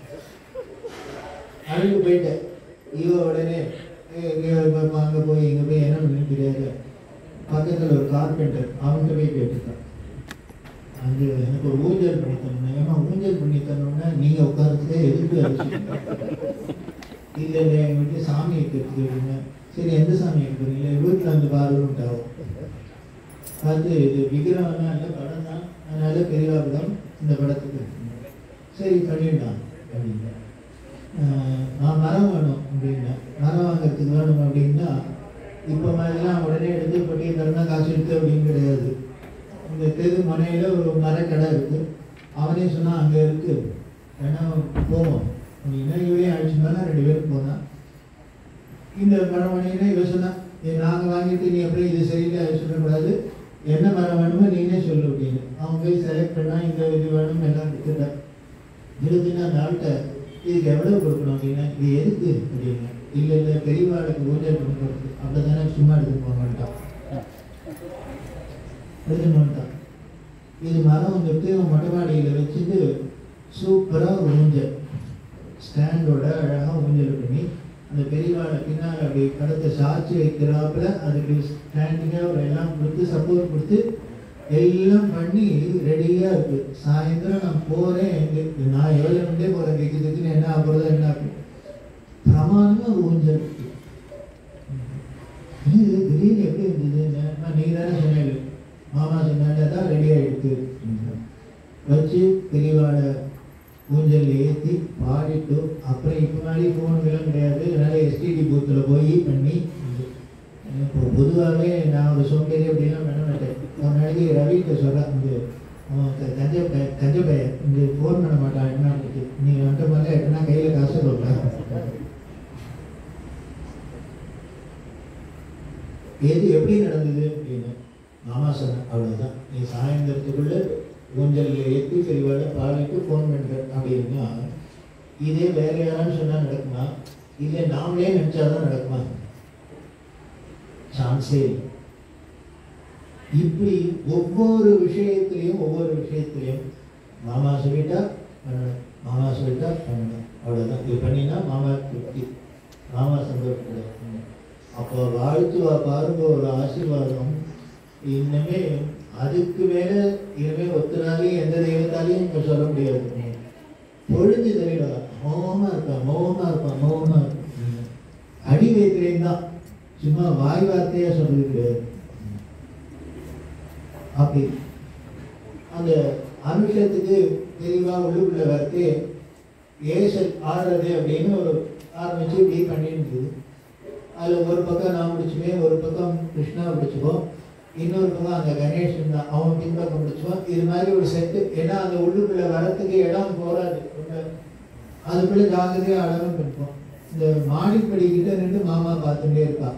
அழுகு போயிட்டேன் இவ உடனே அங்கே போய் இங்கே போய் என்ன பண்ணு தெரியாது பக்கத்தில் ஒரு கார்பெண்டர் அவன்கிட்ட போய் கேட்டுட்டான் அங்கே எனக்கு ஒரு ஊஞ்சல் பண்ணி தரணும் ஏமா ஊஞ்சல் பண்ணி தரணும்னா நீங்கள் உட்காரத்துக்கே எதுக்கு அடிச்சு இல்லை இல்லை எங்கள் வீட்டில் சாமி வைக்கிறதுக்கு அப்படின்னா சரி எந்த சாமி வைக்கிறீங்க வீட்டில் வந்து பாருன்ட்டாவும் பார்த்து இது விக்கிரகம்லாம் இல்லை படம் தான் அதனால பெரியவாபுரம் இந்த படத்துக்கு சரி பண்ணிடலாம் அப்படின்னா ஆஹ் நான் மரம் வேணும் அப்படின்னா மரம் வாங்குறதுக்கு வேணும் அப்படின்னா இப்போ மாதிரிலாம் உடனே எடுத்து பொட்டியை திறந்தா காசு எடுத்து அப்படின்னு கிடையாது இந்த தெரு முனையில ஒரு மரக்கடை இருக்கு அவனே சொன்னா அங்க இருக்கு வேணா போவோம் அப்படின்னா இவரே அழிச்சுனால ரெண்டு பேரும் போனா இந்த மரம் வாங்கினா இவ சொன்னா "ஏய், நாங்க வாங்கிட்டு நீ எப்படி இது சரியில்லை அது சொல்லக்கூடாது என்ன மரம் வேணுமோ நீனே சொல்லு அப்படின்னு அவன் போய் செலக்ட் பண்ணா இந்த இது வேணும் எல்லாம் எடுத்துட்டான் எடுத்துன்னா அந்த ஆள்கிட்ட இதுக்கு எவ்வளவு கொடுக்கணும் அப்படின்னா இது எதுக்கு அப்படின்னா இல்லை இல்லை பெரியவாளுக்கு ஊஞ்சல் பண்ணி கொடுத்து அப்படிதானே சும்மா எடுத்துட்டு போக மாட்டான் எடுத்துட்டு வந்துட்டான் இது மரம் வந்துட்டு மொட்டை மாடியில் வச்சுட்டு சூப்பராக ஒரு ஊஞ்சல் ஸ்டாண்டோட அழகாக ஊஞ்சல் பண்ணி அந்த பெரியவாளை பின்னால் அப்படி கடத்தை சாட்சி வைக்கிறாப்புல அதுக்கு ஸ்டாண்டிங்காக ஒரு எல்லாம் கொடுத்து சப்போர்ட் கொடுத்து எல்லாம் பண்ணி ரெடியாக இருக்கு சாயந்தரம் நான் போகிறேன் எங்க நான் எவ்வளோ மண்டே போகிறேன் திக்கு திக்குன்னு என்ன ஆகுறதோ என்ன ஆகும் பிரமாதமாக ஒரு ஊஞ்சல் இருக்கு இது திடீர்னு எப்படி இருந்ததுன்னு நான் நீ தானே சொன்னேன் மாமா சொன்னாங்க தான் ரெடி ஆகிடுது வச்சு பெரியவாளை ஊஞ்சல் ஏற்றி பாடிட்டு அப்புறம் இப்போ மாதிரி ஃபோனுக்கெல்லாம் கிடையாது அதனால எஸ்டிடி பூத்தில் போய் பண்ணி இப்போ பொதுவாகவே நான் ஒரு சோம்பேறி அப்படிலாம் பண்ண மாட்டேன் மாமாட்ட சொல்கிறேன் இந்த அவன் க- கஞ்ச பய கஞ்ச பையன் இந்த ஃபோன் பண்ண மாட்டான் என்ன பண்ணுறது நீ வந்துட்ட மாதிரி எட்டுனா கையில் காசு கொடுக்கலாம் எது எப்படி நடந்தது அப்படின்னு மாமா சொன்னேன் அவ்வளோதான் நீ சாயந்தரத்துக்குள்ள ஊஞ்சலில் ஏற்றி பெரியவாட பாலிட்டு ஃபோன் பண்ணுற அப்படின்னா இதே வேற யாரான்னு சொன்னால் நடக்குமா இல்லை நாமளே நினச்சாதான் நடக்குமா சான்ஸே இல்லை இப்படி ஒவ்வொரு விஷயத்திலையும் ஒவ்வொரு விஷயத்திலையும் மாமா சொல்லிட்டா பண்ணணும் மாமா சொல்லிட்டா பண்ணணும் அவ்வளோதான் இது பண்ணினா மாமா திருப்தி மாமா சந்தோஷப்படும் அப்போ வாழ்த்துவா பாருங்க ஒரு ஆசீர்வாதம் இன்னமே அதுக்கு மேல இனிமே ஒத்தனாலையும் எந்த தெய்வத்தாலையும் இப்ப சொல்ல முடியாது பொழுது தெரியல மோகமா இருப்பான் மோகமா இருப்பான் மோகமா இருப்பான் அடி வைக்கிறேன் தான் சும்மா வாய் வார்த்தையா சொல்றது கிடையாது அப்படி அந்த அனுஷத்துக்கு தெளிவா உள்ளுக்குள்ள வரத்து ஏசல் ஆடுறது அப்படின்னு ஒரு ஆரம்பிச்சு இப்படி பண்ணிட்டு இருந்தது அதில் ஒரு பக்கம் நான் பிடிச்சுப்பேன் ஒரு பக்கம் கிருஷ்ணா பிடிச்சுப்போம் இன்னொரு பக்கம் அந்த கணேசன் தான் அவன் பின்பக்கம் பிடிச்சுப்போம் இது மாதிரி ஒரு செட்டு ஏன்னா அந்த உள்ளுக்குள்ள வரத்துக்கு இடம் போராது ரொம்ப அதுக்குள்ள ஜாகிரதையாக அழகும் இருப்போம் இந்த மாடிப்படி கிட்ட நின்று மாமா பார்த்துட்டே இருப்பான்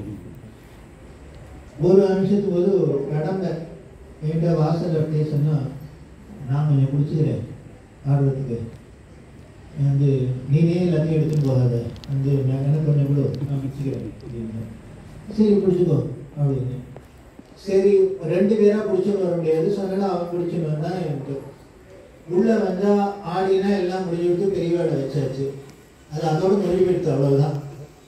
ஒரு அனுஷத்துக்கு போது கடமை என்கிட்ட வாசல் அப்படியே சொன்னா நான் கொஞ்சம் பிடிச்சிக்கிறேன் ஆடுறதுக்கு வந்து நீனே எல்லாத்தையும் எடுத்துட்டு போகாத வந்து நான் எனக்கு கொஞ்சம் கூட நான் பிடிச்சிக்கிறேன் அப்படின்னு சரி பிடிச்சிக்கோ அப்படின்னு சரி ரெண்டு பேரா பிடிச்சிட்டு வர முடியாது சொன்னா அவன் பிடிச்சிட்டு வந்தா எனக்கு உள்ள வந்தா ஆடினா எல்லாம் முடிஞ்சு விட்டு பெரிய வேலை வச்சாச்சு அது அதோட முடிவெடுத்து அவ்வளவுதான்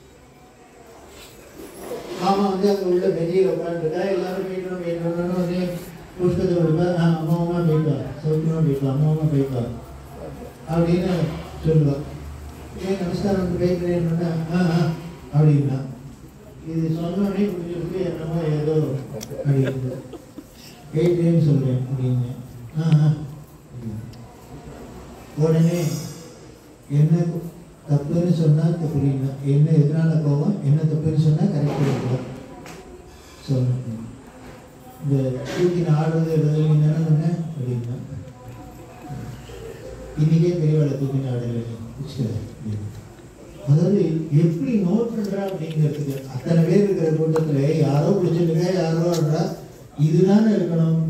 மாமா வந்து அங்க உள்ள பெஞ்சியில் உட்காந்துருக்கா எல்லாரும் போயிட்டு போயிட்டு வந்து புஷ்பத்தை கொடுப்பா ஆ அம்மா அம்மா போயிட்டா சௌக்கியமா போயிட்டா அம்மா அம்மா போயிட்டா அப்படின்னு சொல்லுவா ஏன் நமஸ்காரம் வந்து போய்க்கிறேன்னா ஆ ஆ அப்படின்னா இது சொன்னோடனே புரிஞ்சுட்டு என்னமோ ஏதோ அப்படின்னு போயிட்டேன்னு சொல்றேன் அப்படின்னு ஆ ஆ அப்படின்னு. உடனே என்ன தப்புன்னு சொன்னா புரியல என்ன எதனால கோவம் என்ன தப்புன்னு சொன்னா கரெக்டாக இருக்கலாம் சொல்லணும் இந்த தூக்கி ஆடுறது எழுதுறது என்ன சொன்னேன் அப்படின்னா இன்னைக்கே பெரியவாளை தூக்கி ஆடலை அதாவது எப்படி நோட் பண்றா அப்படிங்கிறதுக்கு அத்தனை பேர் இருக்கிற கூட்டத்துல யாரோ பிடிச்சிருக்க யாரோ ஆடுறா இதுதானே இருக்கணும்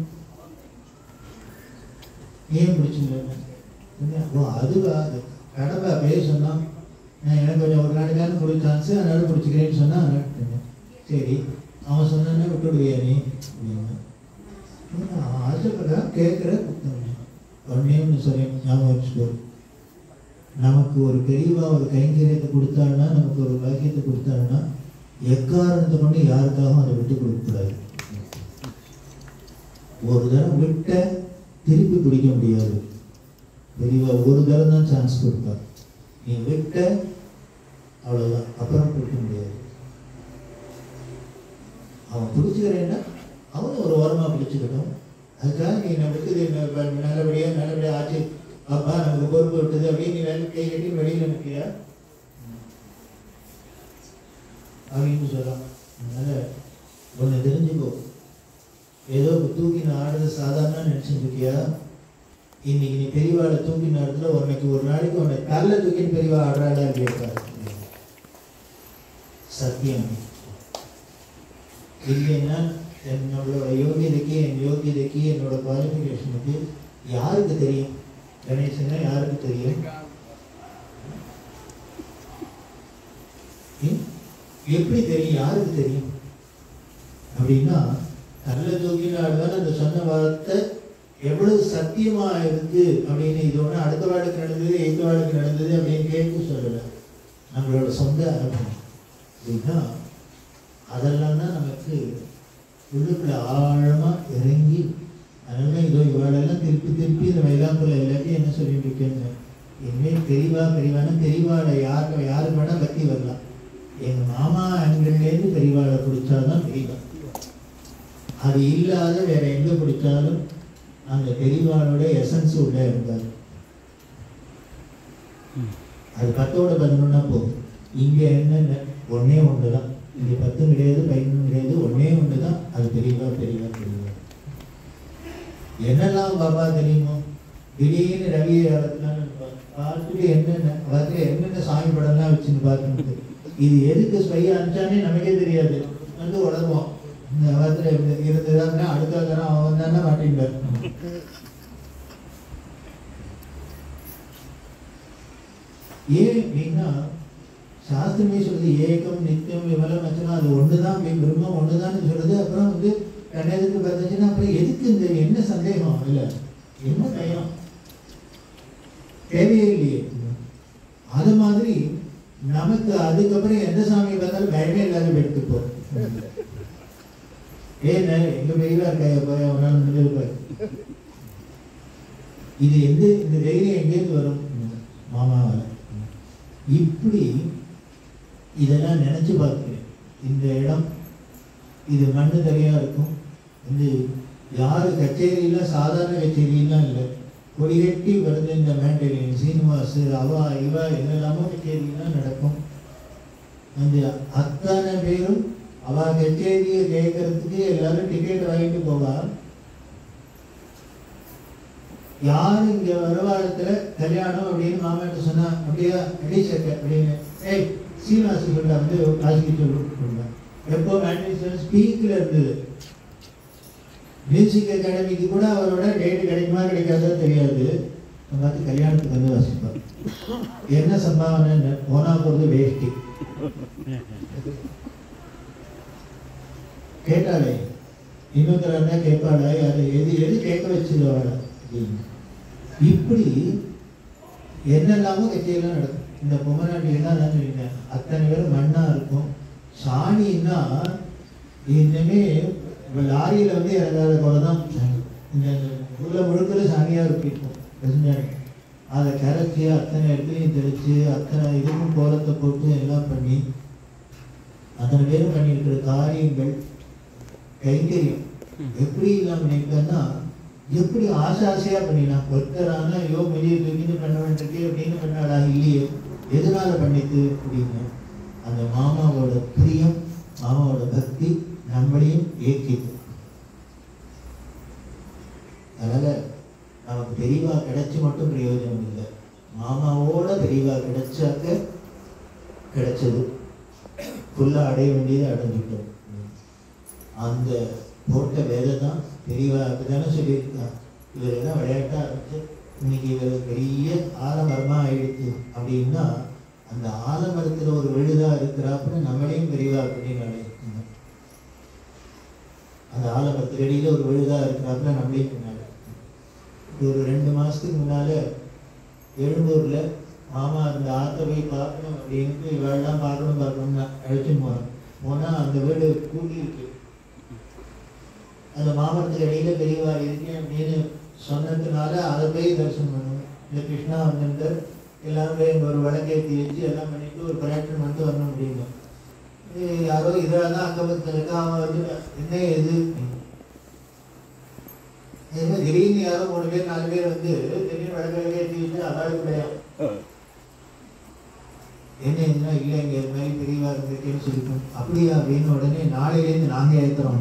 ஏன் பிடிச்சிருக்க என்ன? ஓ அதுவா அது கடமை அப்படியே சொன்னான் நான் எனக்கு கொஞ்சம் ஒரு நாளைக்கான ஒரு சான்ஸ் அதனால பிடிச்சிக்கிறேன்னு சொன்னா அதனால விட்டேன். சரி அவன் சொன்னானே விட்டுடுவியா நீ அப்படின்னா "ம், அவன் ஆசைப்படுறா கேட்குற உடனே ஒன்று சொல்லி ஞாபகம் வச்சுக்கோ நமக்கு ஒரு பெரியவா ஒரு கைங்கரியத்தை கொடுத்தாருன்னா நமக்கு ஒரு பாக்கியத்தை கொடுத்தாருன்னா எக்காரணத்தை கொண்டு யாருக்காகவும் அதை விட்டு கொடுக்கக்கூடாது ஒரு தடவை விட்ட திருப்பி பிடிக்க முடியாது பெரியவா ஒரு தடவை தான் சான்ஸ் கொடுப்பா நீ விட்ட அவ்வளவுதான் அப்புறம் பிடிக்க முடியாது அவன் பிடிச்சிக்கிறேன்னா அவனும் ஒரு ஓரமா பிடிச்சுக்கட்டும் அதுக்காக நீ நமக்கு இது ந- ப- நல்லபடியா நல்லபடியா ஆச்சு அப்பா நமக்கு பொறுப்பு விட்டது அப்படின்னு நீ வேலை கை கட்டி வெளியில நிற்கியா அப்படின்னு சொல்லலாம் அதனால ஒன்று தெரிஞ்சுக்கோ ஏதோ இப்ப தூக்கின ஆடுறது சாதாரண நினைச்சிட்டு இருக்கியா இன்னைக்கு நீ பெரியவாளை தூக்கின இடத்துல உனக்கு ஒரு நாளைக்கு உன்னை கல்ல தூக்கின்னு பெரியவா ஆடுறாளா கேட்காது சத்தியம் இல்லைன்னா என்னோட யோகியதைக்கு என் யோகியதைக்கு என்னோட குவாலிஃபிகேஷனுக்கு யாருக்கு தெரியும் கணேசன்னா யாருக்கு தெரியும் ஏன்? எப்படி தெரியும் யாருக்கு தெரியும் அப்படின்னா நல்ல தூக்கினால்தான் அந்த சொன்ன வார்த்தை எவ்வளவு சத்தியமா இருக்கு அப்படின்னு இது ஒண்ணு அடுத்த வாழ்க்கை நடந்தது எந்த வாழ்க்கை நடந்தது அப்படின்னு கேட்க சொல்லல நம்மளோட சொந்த அனுபவம் அப்படின்னா அதெல்லாம் தான் நமக்கு உள்ளுக்குள்ள ஆழமா இறங்கி அதனால இதோ இவாளெல்லாம் திருப்பி திருப்பி இந்த மயிலாம்பூர்ல எல்லாத்தையும் என்ன சொல்லிட்டு இருக்கேன்னு இனிமேல் பெரியவா பெரியவானா பெரியவாளை யாருக்கு யாருக்கு வேணா பக்தி வரலாம் எங்க மாமா ஆண்கள்லேருந்து பெரியவாளை பிடிச்சாதான் பெரியவா அது இல்லாத வேற எங்க பிடிச்சாலும் அந்த பெரியவாளோட எசன்ஸ் உள்ள இருந்தார் அது பத்தோட பதினொன்னா போகும் இங்க என்னென்ன ஒண்ணே ஒண்ணுதான் இங்க பத்தும் கிடையாது பதினொன்றும் கிடையாது ஒண்ணே ஒண்ணுதான் அது பெரியவா பெரியவா பெரியவா என்னெல்லாம் பாபா தெரியுமோ திடீர்னு ரவியை இடத்துலான்னு பார்த்துட்டு என்னென்ன பார்த்துட்டு என்னென்ன சாமி படம்லாம் வச்சுன்னு பார்த்துட்டு இது எதுக்கு ஸ்பையை அனுப்பிச்சானே நமக்கே தெரியாது வந்து உடம்பும் இந்த காலத்தில் இருந்து இருந்ததுன்னா அடுத்த தரம் அவன் தானே மாட்டின்பார் ஏன் அப்படின்னா சாஸ்திரமே சொல்லுது ஏகம் நித்தியம் விமலம் வச்சுனா அது ஒண்ணுதான் தான் பிரம்மம் ஒண்ணுதான் சொல்லுது அப்புறம் வந்து ரெண்டாயிரத்துக்கு பதினஞ்சுன்னா அப்புறம் எதுக்கு இந்த என்ன சந்தேகம் இல்ல என்ன பயம் தேவையே இல்லையே அது மாதிரி நமக்கு அதுக்கப்புறம் எந்த சாமி பார்த்தாலும் பயமே இல்லாத எடுத்துப்போம் ஏன் எங்க வெயிலா இருக்க போய் அவனால முடிஞ்சிருப்பாரு இது எந்த இந்த தைரியம் எங்கேருந்து வரும் மாமாவால இப்படி இதெல்லாம் நினைச்சு பார்க்கிறேன் இந்த இடம் இது மண்ணு தரையா இருக்கும் வந்து யாரு கச்சேரியில சாதாரண கச்சேரியெல்லாம் இல்லை கொடிகட்டி வருது இந்த மேண்டலின் சீனிவாஸ் அவா இவா இதெல்லாமோ கச்சேரியெல்லாம் நடக்கும் அந்த அத்தனை பேரும் அவ கச்சேரியை கேட்கறதுக்கு எல்லாரும் டிக்கெட் வாங்கிட்டு போவா யாரு இங்க வருவாரத்துல கல்யாணம் அப்படின்னு மாமாட்ட சொன்னா அப்படியா அடி சக்க அப்படின்னு ஏய் சீனிவாசி சொல்ல வந்து காசிக்கு சொல்லு எப்போ மேனேஜர் ஸ்பீக்ல இருந்தது மியூசிக் அகாடமிக்கு கூட அவரோட டேட் கிடைக்குமா கிடைக்காதோ தெரியாது நம்ம பார்த்து கல்யாணத்துக்கு வந்து வாசிப்பார் என்ன சம்பாவனை போனா போறது வேஷ்டி கேட்டாலே இன்னொருத்தர் இருந்தா கேட்பாளா அது எது எது கேட்க வச்சது அவளை அப்படின்னு. இப்படி என்னெல்லாமோ கட்சியெல்லாம் நடக்கும் இந்த பொம்மநாட்டிலாம் நான் சொல்லிட்டேன் அத்தனை பேரும் மண்ணா இருக்கும் சாணின்னா இன்னுமே இப்போ லாரியில வந்து இறங்காத போல தான் சாணி இந்த உள்ள முழுக்கிற சாணியா இருக்கும் பெருஞ்சாணி அதை கரைச்சி அத்தனை இடத்துலையும் தெளிச்சு அத்தனை இதுக்கும் கோலத்தை போட்டு எல்லாம் பண்ணி அத்தனை பேரும் பண்ணியிருக்கிற காரியங்கள் கைங்கரியம் எப்படி இல்லாம பண்ணியிருக்கேன்னா எப்படி ஆசை ஆசையா பண்ணினா ஒருத்தரான ஐயோ வெளியே தூக்கிட்டு பண்ண வேண்டியிருக்கு அப்படின்னு பண்ணாடா இல்லையே எதனால பண்ணிட்டு அப்படின்னு அந்த மாமாவோட பிரியம் மாமாவோட பக்தி நம்மளையும் ஏற்றிது அதனால நமக்கு பெரியவா கிடைச்சு மட்டும் பிரயோஜனம் இல்லை மாமாவோட பெரியவா கிடைச்சாக்க கிடைச்சது ஃபுல்லா அடைய வேண்டியதை அடைஞ்சிட்டோம் அந்த போட்ட வேலை தான் பெரியவா அப்படிதானே சொல்லியிருக்கான் இவர் என்ன விளையாட்டா இருந்துச்சு இன்னைக்கு இவர் பெரிய ஆலமரமா ஆயிடுச்சு அப்படின்னா அந்த ஆலமரத்துல ஒரு விழுதா இருக்கிறாப்புல நம்மளையும் பெரியவா அப்படின்னு நினைக்கணும் அந்த ஆலமரத்துக்கு அடியில ஒரு விழுதா இருக்கிறாப்புல நம்மளையும் பின்னாடி ஒரு ரெண்டு மாசத்துக்கு முன்னால எழும்பூர்ல மாமா அந்த ஆத்த போய் பார்க்கணும் அப்படின்ட்டு இவெல்லாம் பார்க்கணும் பார்க்கணும்னு அழைச்சின்னு போனோம் போனா அந்த வீடு கூடி இருக்கு அந்த மாமரத்துக்கு இடையில பெரியவா இருக்கேன் அப்படின்னு சொன்னதுனால அதை போய் தரிசனம் பண்ணணும் இந்த கிருஷ்ணா வந்திருந்தார் எல்லாரும் போய் இங்க ஒரு விளக்கேற்றி வச்சு எல்லாம் பண்ணிட்டு ஒரு பிரயாட்டம் பண்ணிட்டு வரணும் முடியுமா யாரோ இதாக தான் அங்கே பக்கத்தில் இருக்கா அவன் வந்து என்ன இது இது மாதிரி திடீர்னு யாரோ மூணு பேர் நாலு பேர் வந்து திடீர்னு விளக்க விளக்கேற்றி வச்சு அதாவது கிடையாது என்ன என்ன இல்லை இங்க இது மாதிரி பெரியவா இருந்திருக்கேன்னு சொல்லிட்டோம் அப்படியா அப்படின்னு உடனே நாளையிலேருந்து நாங்க ஏத்துறோம்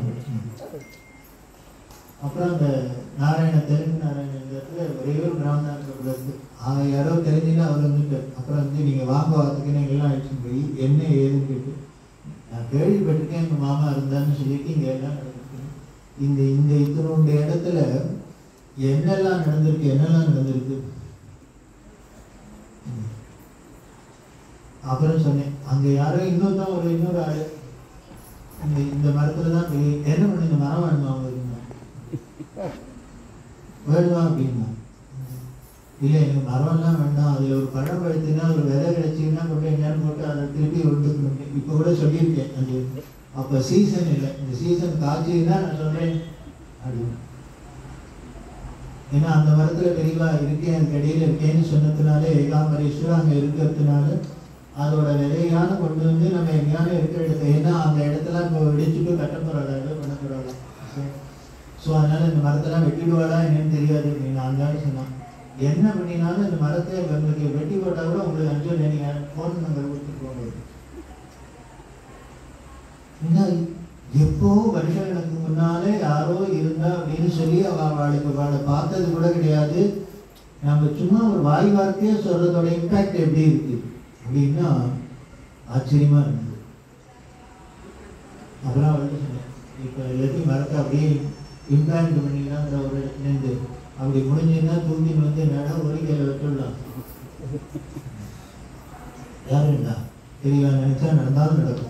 அப்புறம் அந்த நாராயண தெலுங்கு நாராயண இந்த இடத்துல ஒரே ஒரு பிராமணர் இருக்கு அவன் யாரோ தெரிஞ்சுன்னா அவர் வந்துட்டு அப்புறம் வந்து நீங்க வாங்க வார்த்தைக்கு எல்லாம் அழைச்சிட்டு போய் என்ன ஏதுன்னு கேட்டு நான் கேள்விப்பட்டிருக்கேன் எங்க மாமா இருந்தான்னு சொல்லிட்டு இங்க எல்லாம் நடந்திருக்கு இந்த இந்த இத்தனோட இடத்துல என்னெல்லாம் நடந்திருக்கு என்னெல்லாம் நடந்திருக்கு ம். அப்புறம் சொன்னேன் அங்க யாரோ இன்னொருத்தன் ஒரு இன்னொரு ஆளு இந்த இந்த மரத்துல தான் போய் என்ன பண்ணு இந்த மரம் வேணுமா உங்களுக்கு வேணுமா அப்படின்னா இல்லை எனக்கு மரம்லாம் வேண்டாம் அதில் ஒரு பழம் பழுத்துனா ஒரு விதை கிடைச்சிங்கன்னா கொண்டு எங்கேயாலும் போட்டு அதை திருப்பி ஒட்டுக்கணும் இப்போ கூட சொல்லியிருக்கேன் அது அப்போ சீசன் இல்லை இந்த சீசன் காய்ச்சின்னா நான் சொல்கிறேன் அப்படின்னு ஏன்னா அந்த மரத்துல பெரியவா இருக்கேன் அதுக்கு இடையில இருக்கேன்னு சொன்னதுனால ஏகாம்பரேஸ்வரர் அங்க இருக்கிறதுனால அதோட விதையான கொண்டு வந்து நம்ம எங்கேயாவது இருக்கிற இடத்துல ஏன்னா அந்த இடத்துல இப்போ வெடிச்சுட்டு கட்ட போறாங்க பண்ண போறாங்க ஸோ அதனால இந்த மரத்தெல்லாம் வெட்டிடுவாளா என்னன்னு தெரியாது அப்படின்னு அந்த சொன்னான் என்ன பண்ணினாலும் இந்த மரத்தை உங்களுக்கு வெட்டி போட்டா கூட உங்களுக்கு அஞ்சு நீங்க ஃபோன் நம்பர் கொடுத்துட்டு போக முடியும் என்ன எப்போ வருஷங்களுக்கு முன்னாலே யாரோ இருந்தா அப்படின்னு சொல்லி அவ அவளுக்கு அவளை பார்த்தது கூட கிடையாது நம்ம சும்மா ஒரு வாய் வார்த்தையே சொல்றதோட இம்பாக்ட் எப்படி இருக்கு அப்படின்னா ஆச்சரியமா இருந்தது அப்புறம் அவள்கிட்ட சொன்னேன் இப்போ எல்லாத்தையும் மறக்க அப்படியே இம்ப்ளான்ட் பண்ணிக்கலாங்கிற ஒரு இடத்துலேருந்து அப்படி முடிஞ்சுன்னா தூக்கின்னு வந்து நேரம் ஒரு கையில் வச்சுடலாம் யாருண்டா தெரியல நினைச்சா நடந்தாலும் நடக்கும்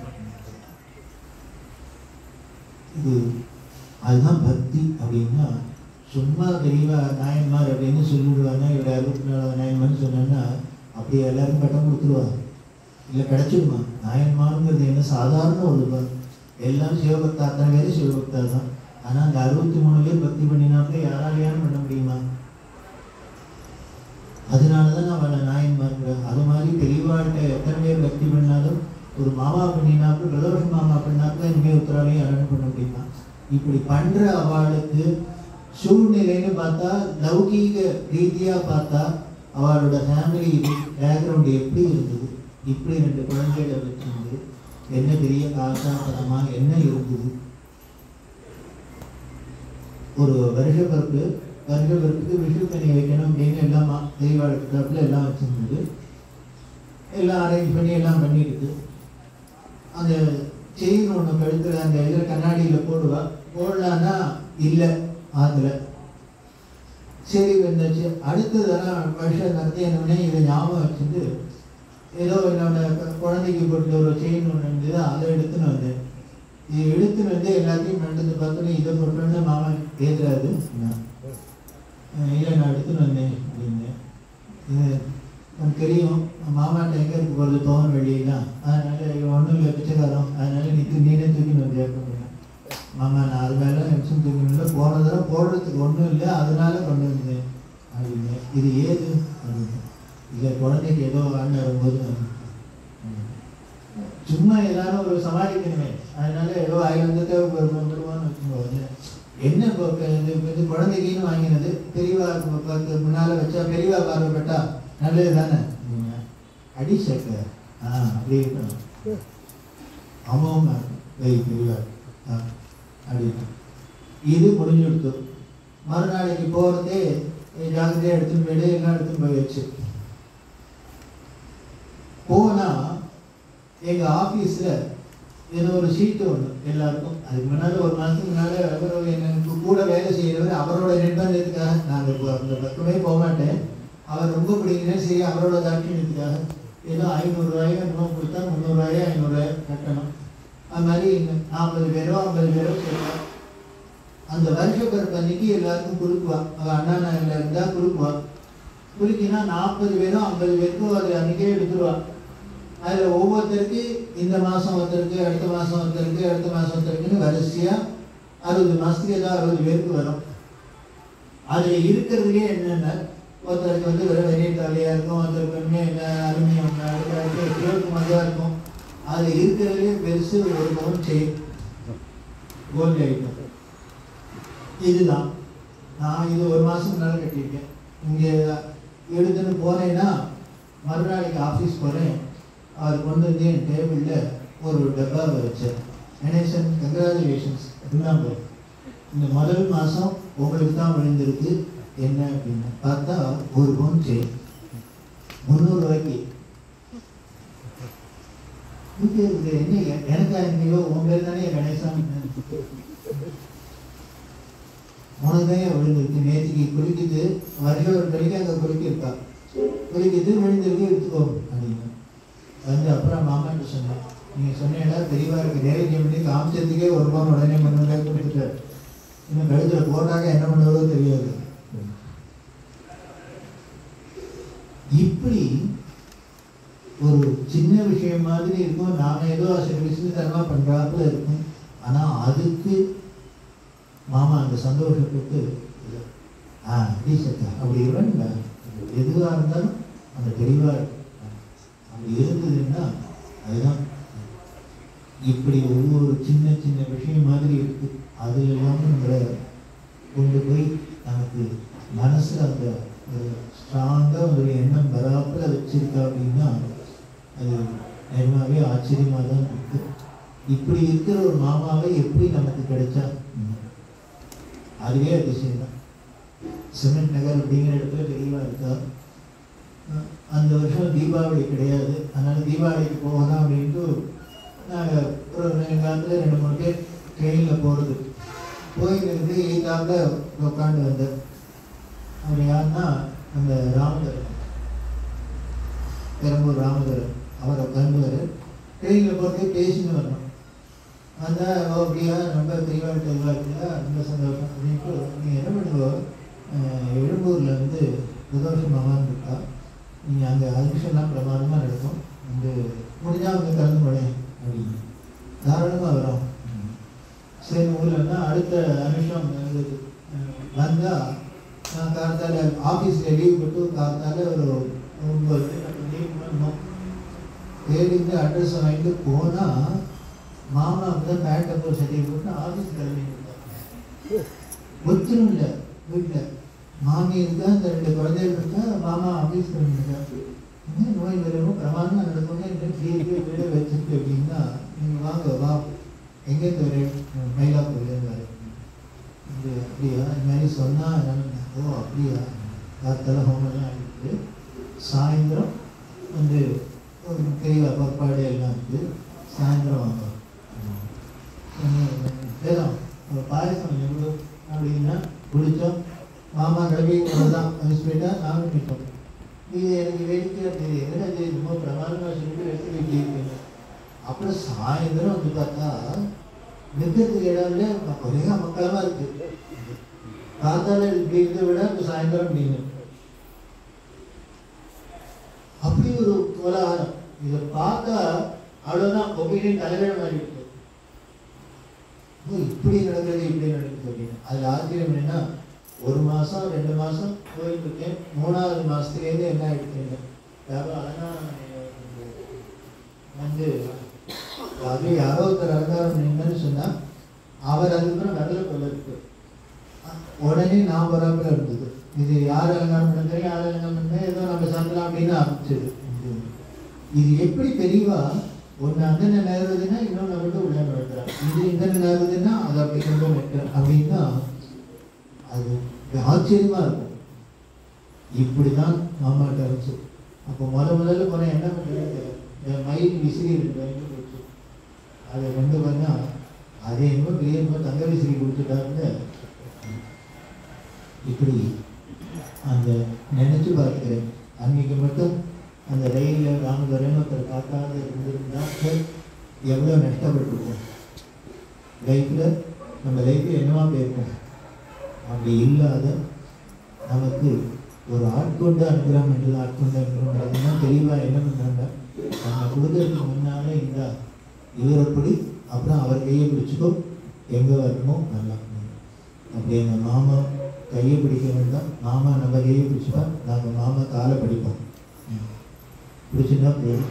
இது அதுதான் பக்தி அப்படின்னா சும்மா தெரியவா நாயன்மார் அப்படின்னு சொல்லிவிடுவாங்க இவர் அறுபத்தி நாலாவது நாயன்மார்னு சொன்னாங்கன்னா அப்படி எல்லாரும் பட்டம் கொடுத்துருவாங்க இல்லை கிடைச்சிடுமா நாயன்மாருங்கிறது என்ன சாதாரண ஒரு ப- எல்லாம் சிவபக்தா அத்தனை பேரும் சிவபக்தா தான் ஆனால் அந்த அறுபத்தி மூணு பேர் பக்தி பண்ணினாக்க யாராலையாலும் பண்ண முடியுமா அதனால தான் அவளை நாயன்மார்ங்கிற அது மாதிரி பெரியவாழ்கிட்ட எத்தனை பேர் பக்தி பண்ணாலும் ஒரு மாமா பண்ணினாக்க பிரதோஷ மாமா பண்ணாக்க இனிமேல் உத்தராலையும் யாரும் பண்ண முடியுமா இப்படி பண்ற அவளுக்கு சூழ்நிலைன்னு பார்த்தா லௌகீக ரீதியா பார்த்தா அவளோட ஃபேமிலி பேக்ரவுண்ட் எப்படி இருந்தது இப்படி ரெண்டு குழந்தைகளை வச்சிருந்து என்ன பெரிய காசா பணமா என்ன இருந்தது ஒரு வருஷ பிறப்பு வருஷ பிறப்புக்கு விஷு தண்ணி வைக்கணும் அப்படின்னு எல்லாம் தெய்வாளுக்கு தரப்புல எல்லாம் வச்சிருந்தது எல்லாம் அரேஞ்ச் பண்ணி எல்லாம் பண்ணிருக்கு அந்த செயின் ஒன்று கழுத்துல அந்த இதில் கண்ணாடியில் போடுவா போடலான்னா இல்லை ஆத்துல சரி வந்தாச்சு அடுத்ததெல்லாம் வருஷம் நடத்தி என்ன இதை ஞாபகம் வச்சுட்டு ஏதோ என்னோட கு- குழந்தைக்கு போட்டு ஒரு செயின் ஒன்று இருந்தது அதை எடுத்துன்னு வந்தேன் இது எடுத்துன்னு வந்து எல்லாத்தையும் நடந்து பார்த்தோன்னே இதை போட்டோன்னு மாமா ஏதுறாது இல்லை நான் எடுத்துன்னு வந்தேன் அப்படின்னு இது எனக்கு தெரியும் மாமாட்ட எங்கே இருக்கு போகிறது போகணும் வெளியெல்லாம் அதனால இவன் ஒன்றும் இல்லை பிச்சைக்காரன் அதனால நீ தூ- நீனே தூக்கின்னு வந்து அப்படின்னு மாமா நான் அது மேலே நிமிஷம் தூக்கணும் இல்லை போனதெல்லாம் போடுறதுக்கு ஒன்றும் இல்லை அதனால கொண்டு வந்தேன் அப்படின்னு இது ஏது அப்படின்னு இல்லை குழந்தைக்கு ஏதோ ஆண்டு வரும்போது ம். சும்மா எல்லாரும் ஒரு சமாளிக்கணுமே அதனால ஏதோ ஐநூறு தேவை வந்துடுவான்னு வச்சுக்கோங்க என்ன இப்போ இப்ப இது இப்ப இது குழந்தைக்குன்னு வாங்கினது பெரியவா இப்ப பார்த்து முன்னால வச்சா பெரியவா பார்வைப்பட்டா நல்லது தானே அப்படிங்க. அடி சேர்க்க ஆ அப்படி இருக்கணும் அம்மாவும் வெய் பெரியவா ஆ அப்படின்னு இது முடிஞ்சு கொடுத்து மறுநாளைக்கு போகிறதே ஜாகிரதையாக எடுத்துன்னு போயிடு எல்லாம் எடுத்துன்னு போயாச்சு போனா எங்க ஆபீஸ்ல ஏதோ ஒரு சீட்டு ஒண்ணு எல்லாருக்கும் அதுக்கு முன்னால ஒரு மாசத்துக்கு முன்னால அவர் எனக்கு கூட வேலை செய்யறவர் அவரோட நிர்பந்தத்துக்காக நாங்க இப்போ அந்த பக்கமே போக மாட்டேன் அவர் ரொம்ப பிடிக்கிறேன் சரி அவரோட தாட்சியத்துக்காக ஏதோ ஐநூறுரூவாயோ இன்னும் கொடுத்தா முந்நூறுரூவாயோ ஐநூறுரூவாயோ கட்டணும் அது மாதிரி நாற்பது பேரோ ஐம்பது பேரோ செய்வார் அந்த வருஷ பிறப்பு அன்னைக்கு எல்லாருக்கும் குறுக்குவா அவ அண்ணா நகர்ல இருந்தா குறுக்குவா குறுக்கினா நாற்பது பேரும் ஐம்பது பேருக்கும் அது அன்னைக்கே எடுத்துருவா அதுல ஒவ்வொருத்தருக்கு இந்த மாசம் ஒருத்தருக்கு அடுத்த மாசம் ஒருத்தருக்கு அடுத்த மாசம் ஒருத்தருக்குன்னு வரிசையா அறுபது மாசத்துக்கு ஏதோ அறுபது பேருக்கு வரும் அதுல இருக்கிறதுலே என்னென்ன ஒருத்தருக்கு வந்து வெறும் வெந்நீர் தலையா இருக்கும் ஒருத்தருக்கு வந்து என்ன அலுமினியம் அடுத்த இருபத்தி மதியா இருக்கும் அதுல இருக்கிறதுலே பெருசு ஒரு பவுன் செயின் கோல்டு ஐட்டம் இதுதான் நான் இது ஒரு மாசம் முன்னால கட்டியிருக்கேன் இங்க எடுத்துன்னு போனேன்னா மறுநாளைக்கு ஆஃபீஸ் போறேன் அவர் கொண்டு வந்து என் டேபிளில் ஒரு டப்பாவை வச்சார் கணேசன் கங்க்ராச்சுலேஷன்ஸ் ரிமெம்பர் இந்த முதல் மாதம் உங்களுக்கு தான் விழுந்திருக்கு என்ன அப்படின்னு பார்த்தா ஒரு பவுன் செயின் முந்நூறுரூவாய்க்கு இது இது என்ன எனக்கா என்னையோ உன் பேர் தானே கணேசன் உனக்குதான் விழுந்திருக்கு நேற்றுக்கு குளிக்குது வருஷம் ஒரு கழிக்கு அங்கே குளிக்கிருக்கா குளிக்குது விழுந்திருக்கு எடுத்துக்கோ அப்படின்னு வந்து அப்புறம் மாமான்ட்டு சொன்னேன் நீங்கள் சொன்னீங்கன்னா தெளிவாக இருக்கு நேரடியாக பண்ணி காமிச்சதுக்கே ஒரு பவுன் உடனே முன்னூறு கொடுத்துட்டார் இன்னும் கழுத்தில் போட்டாக்க என்ன பண்ணுவதோ தெரியாது இப்படி ஒரு சின்ன விஷயம் மாதிரி இருக்கும் நாம ஏதோ சில விசித்தனமா பண்றாப்புல இருக்கும் ஆனா அதுக்கு மாமா அந்த சந்தோஷத்துக்கு இது, ஆ டீசர்ட்டா அப்படி இல்லைங்க எதுவாக இருந்தாலும் அந்த தெளிவா இருக்கும் அப்படி இருந்ததுன்னா அதுதான் இப்படி ஒவ்வொரு சின்ன சின்ன விஷயம் மாதிரி இருக்கு அது எல்லாமே நம்மளை கொண்டு போய் நமக்கு மனசுல அந்த ஒரு ஸ்ட்ராங்கா ஒரு எண்ணம் வராப்புல வச்சிருக்கா அப்படின்னா அது நிஜமாவே ஆச்சரியமா தான் இருக்கு இப்படி இருக்கிற ஒரு மாமாவை எப்படி நமக்கு கிடைச்சா ம். அதுவே அதிசயம் தான் சிமெண்ட் நகர் அப்படிங்கிற இடத்துல பெரியவா இருக்கா அஹ் அந்த வருஷம் தீபாவளி கிடையாது அதனால தீபாவளிக்கு போகலாம் அப்படின்ட்டு நாங்கள் ஒரு காலத்தில் ரெண்டு மூணு பேர் ட்ரெயினில் போகிறது போயிருந்து எய்தாப்பில் உட்காந்து வந்தார் அவர் யாருன்னா அந்த ராமதரன் பெரம்பூர் ராமதரன் அவர் உட்காந்து ட்ரெயினில் போகிறது பேசின்னு வரணும் அந்த ஓ அப்படியா ரொம்ப பெரியவாள் தெளிவாக ரொம்ப சந்தோஷம் அப்படின்ட்டு நீங்கள் என்ன பண்ணுங்க அஹ் எழும்பூரில் வந்து பிரதோஷம் மகான் இருக்கா நீங்கள் அங்கே அதிர்ஷ்டம்லாம் பிரமாதமாக நடக்கும் வந்து முடிஞ்சால் அங்கே கலந்து போனேன் அப்படின்னு தாராளமாக வரும் சரி ஊர்லன்னா அடுத்த அனுஷம் வந்தால் நான் காலத்தால் ஆஃபீஸில் லீவ் போட்டு காலத்தால் ஒரு ஒன்பது லீவ் பண்ணணும் தேடிட்டு அட்ரஸ் வாங்கிட்டு போனால் மாமா வந்து பேண்ட் நம்பர் சர்டிஃபிகேட் போட்டு ஆஃபீஸ் கிளம்பி ஒத்துரும் இல்லை வீட்டில் மாமி இருக்கா இந்த ரெண்டு குழந்தைகள் இருக்கா மாமா ஆஃபீஸ் கிளம்பிருக்கா என்ன நோய் வரணும் பிரமாதமாக நடக்கும்னு என்ன கிளியர் வீட வச்சிருக்கு அப்படின்னா நீங்கள் வாங்க வா எங்கேருந்து வரேன் மயிலாப்பூர்லேருந்து வரேன் இது அப்படியா இந்த மாதிரி சொன்னால் என்னன்னு ஓ அப்படியா காத்தால ஹோமெல்லாம் இருக்குது சாயந்தரம் வந்து ஒரு பெரிய பப்பாடு எல்லாம் இருக்குது சாயந்தரம் வாங்க வேதம் ஒரு பாயசம் எவ்வளோ அப்படின்னா குடித்தோம் மாமா கிளம்பி அவ்வளோதான் சொல்லிட்டா நானும் நிற்போம் இது எனக்கு வேடிக்கையாக தெரியும் என்னடா இது ரொம்ப பிரமாதமாக சொல்லிட்டு எடுத்து வைக்கிறீங்க அப்புறம் சாயந்தரம் வந்து பார்த்தா நிற்கிறதுக்கு இடம் இல்லை ஒரே மக்களமாக இருக்கு காத்தால இப்படி இருந்த விட இப்போ சாயந்தரம் அப்படின்னு அப்படி ஒரு கோலாகலம் இதை பார்த்தா அவ்வளோதான் ஒப்பீனியன் தலைவர மாதிரி இருக்கு ஓ, இப்படி நடக்குது இப்படி நடக்குது அப்படின்னு அதில் ஆச்சரியம் என்னன்னா ஒரு மாதம் ரெண்டு மாதம் போயிட்டு இருக்கேன் மூணாவது மாதத்துலேருந்து என்ன ஆயிடுச்சுங்க அதெல்லாம் வந்து அது யாரோ ஒருத்தர் அலங்காரம் பண்ணீங்கன்னு சொன்னா அவர் அதுக்கப்புறம் வரல போல இருக்கு உடனே நான் வராப்புல இருந்தது இது யார் அலங்காரம் பண்ணது யார் அலங்காரம் பண்ண ஏதோ நம்ம சாப்பிடலாம் அப்படின்னு ஆரம்பிச்சது இது எப்படி தெரியவா ஒன்று அண்ணனை நேருதுன்னா இன்னொன்று வந்து உள்ள நடத்துறான் இது இங்கே நேருதுன்னா அதை அப்படி கொண்டு வைக்கிறேன் அப்படின்னா அது ஆச்சரியமா இருக்கும் இப்படிதான் மாமாட்ட இருந்துச்சு அப்போ முத முதல்ல போன என்ன பண்ணுறது இந்த மயில் விசிறி இருக்கு போச்சு அதை கொண்டு பண்ணா அதே என்னமோ பெரிய என்னமோ தங்க விசிறி கொடுத்துட்டாருன்னு இப்படி அந்த நினைச்சு பார்க்கிறேன் அன்னைக்கு மட்டும் அந்த ரயிலில் ராமதுரன் ஒருத்தர் பார்க்காத இருந்திருந்தா எவ்வளோ நஷ்டப்பட்டிருக்கோம் லைஃப்பில் நம்ம லைஃப்பில் என்னவா போயிருக்கோம் அப்படி இல்லாத நமக்கு ஒரு ஆட்கொண்ட அனுகிரகம் என்று ஆட்கொண்ட அனுகிரகம் அதுனா தெளிவாக என்ன பண்ணுறாங்க நம்ம கொடுக்கறதுக்கு முன்னாலே இந்த இவர் எப்படி அப்புறம் அவர் கையை பிடிச்சிக்கோ எங்கே வரணுமோ நல்லா அப்படி எங்கள் மாமா கையை பிடிக்க வேண்டாம் மாமா நம்ம கையை பிடிச்சிப்பா நாங்கள் மாமா காலை பிடிப்போம் பிடிச்சுன்னா போதும்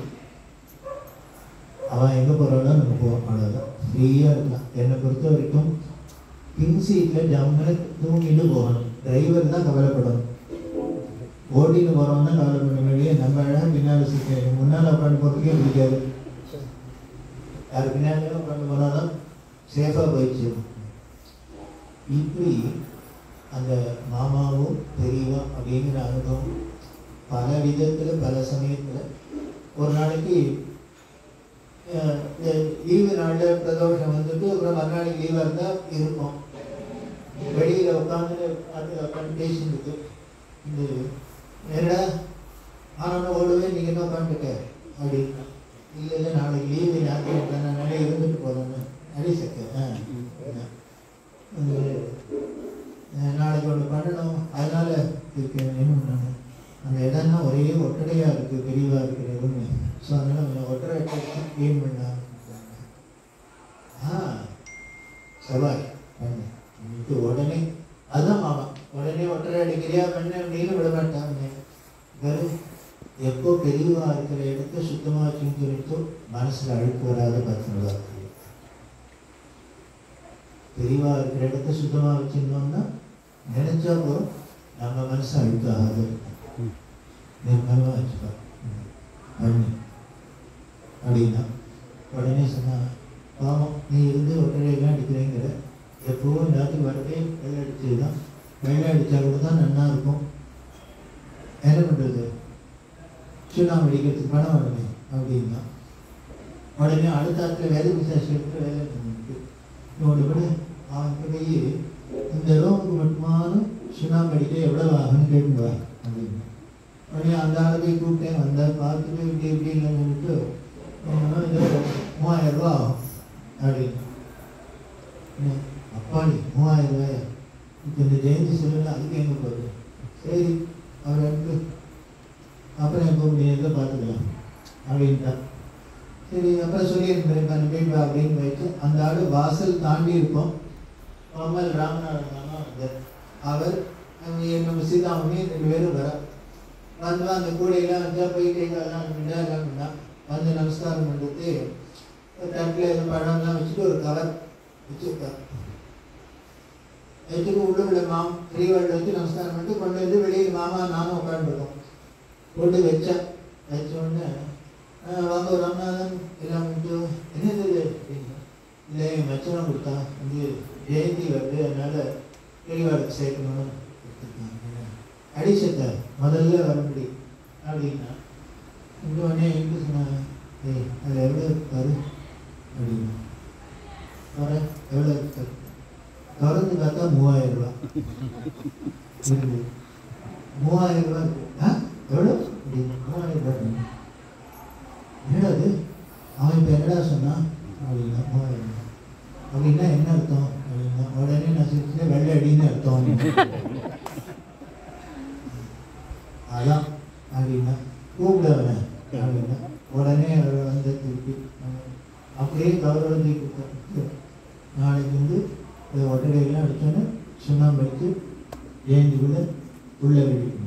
அவன் எங்கே போகிறாளோ நம்ம போவோம் அவ்வளோதான் ஃப்ரீயாக இருக்கலாம் என்னை பொறுத்த வரைக்கும் பின் சீட்டில் ஜம்முன்னு தூங்கிட்டு போகணும் டிரைவர் தான் கவலைப்படணும் ஓட்டிட்டு போகிறவன் தான் கவலைப்பட வெளியே நம்ம அழகாக பின்னால் சீட்டு முன்னால் உட்காந்து போகிறதுக்கே பிடிக்காது யார் பின்னாலே உட்காந்து போனால் தான் சேஃபாக போயிடுச்சு இப்படி அந்த மாமாவோ பெரியவா அப்படிங்கிற அனுபவம் பல விதத்தில் பல சமயத்தில் ஒரு நாளைக்கு லீவு நாளில் பிரதோஷம் வந்துட்டு அப்புறம் மறுநாளைக்கு லீவாக இருந்தால் இருப்போம் வெளியில் உட்காந்து அது உட்காந்து பேசிட்டு இந்த என்னடா ஆனால் ஓடுவே நீங்கள் என்ன உட்காந்துருக்க அப்படின்னா இல்லை இல்லை நாளைக்கு லீவு ஞாபகம் நான் நிறைய இருந்துட்டு போகிறேன்னு அடி சக்க ஆ அது, அஹ், நாளைக்கு ஒன்று பண்ணணும் அதனால இருக்கு என்ன பண்ணணும் அந்த இடம்னா ஒரே ஒட்டடையாக இருக்குது பெரியவா இருக்குது ரூமு ஸோ அதனால் கொஞ்சம் ஒட்டடை க்ளீன் பண்ண ஆ சவாய் பண்ணு இது உடனே அதுதான் மாமா உடனே ஒட்டரை அடிக்கிறியா பண்ண அப்படின்னு விட மாட்டாங்க வெறும் எப்போ பெரியவா இருக்கிற இடத்த சுத்தமாக வச்சுன்னு சொல்லிட்டு மனசில் அழுக்கு வராத பார்த்துங்களா பெரியவா இருக்கிற இடத்த சுத்தமாக வச்சுருந்தோம்னா நினைச்சா போதும் நம்ம மனசு அழுக்காகாது நிர்மலமாக வச்சுப்பா பண்ணி அப்படின்னா உடனே சொன்னா பாவம் நீ இருந்து ஒட்டடையெல்லாம் அடிக்கிறேங்கிற எப்பவும் எல்லாத்துக்கும் வரவே வெள்ளை அடிச்சது தான் வெள்ளை அடித்தா கூட தான் நல்லா இருக்கும் என்ன பண்ணுறது சுண்ணாம்பு அடிக்கிறதுக்கு பணம் வருமே அப்படின்னா உடனே அடுத்த இடத்துல வேலை விசேஷத்துக்கு வேலை பண்ணிட்டு இன்னொன்று கூட அவனுக்கு போய் இந்த ரூமுக்கு மட்டுமான சுண்ணாம்பு அடிக்க எவ்வளோ ஆகும்னு கேட்டுவா அப்படின்னு உடனே அந்த ஆளை போய் கூப்பிட்டேன் வந்தார் பார்த்துட்டு இப்படி இப்படி இல்லைன்னு சொல்லிட்டு "ஆமா, இது மூவாயிரம் ரூபா ஆகும் அப்படின்னு ம், அப்பாடி மூவாயிரம் ரூபாயா இப்போ இந்த ஜெயந்தி சொல்லுங்க அதுக்கு எங்கே போகுது சரி அவர் வந்து அப்புறம் எப்போ முடியாத பார்த்துக்கலாம் அப்படின்ட்டா சரி அப்புறம் சொல்லியிருந்தேன் நான் போயிட்டு அப்படின்னு வச்சு அந்த ஆள் வாசல் தாண்டி இருப்போம் கமல் ராமநாதன் வந்தார் அவர் நம்ம நம்ம சீதாமணி ரெண்டு பேரும் வர வந்து அந்த கூடையெல்லாம் வச்சா போய் கை காலெல்லாம் நின்றா எல்லாம் பண்ணா வந்து நமஸ்காரம் பண்ணிட்டு தட்டில் எதுவும் பழம்லாம் வச்சுட்டு ஒரு கவர் வச்சுருக்கா வச்சுட்டு உள்ள உள்ள மாம் பெரியவாள் வச்சு நமஸ்காரம் பண்ணிட்டு கொண்டு வந்து வெளியில் மாமா நானும் உட்காந்துருக்கோம் கொண்டு வச்சேன் வச்ச உடனே "ஆ, வாங்க ராமநாதன் எல்லாம் வந்து என்னது இது?" அப்படின்னு இல்லை என் மச்சனம் கொடுத்தா வந்து ஜெயந்தி வருது அதனால பெரியவாளுக்கு சேர்க்கணும்னு கொடுத்துருக்காங்க அடிச்சத்தை முதல்ல வரும்படி அப்படின்னா இந்த உடனே எங்கே சொன்னாங்க ஏய் அதில் எவ்வளோ இருக்காரு அப்படின்னு வர எவ்வளோ இருக்காரு திறந்து பார்த்தா மூவாயிரம் ரூபா இருக்குது. மூவாயிரம் ரூபா இருக்கு ஆ எவ்வளோ அப்படின்னு மூவாயிரம் ரூபா இருக்கு. என்னடா அது அவன் இப்போ என்னடா சொன்னான் அப்படின்னா மூவாயிரம் ரூபா அப்படின்னா என்ன அர்த்தம் அப்படின்னா உடனே நான் சிரிச்சு வெள்ளை அடின்னு அர்த்தம் அதான் அப்படின்னா கூப்பிடுவன அப்படின்னா உடனே அவர் வந்து திருப்பி அஹ், அப்படியே கௌரவம் தூக்கி கொடுத்தாரு. நாளைக்கு வந்து இந்த ஒட்டடையெல்லாம் அடிச்சோன்னே சுண்ணாம்பு அடித்து ஏந்தி விட உள்ள வெடிக்கணும்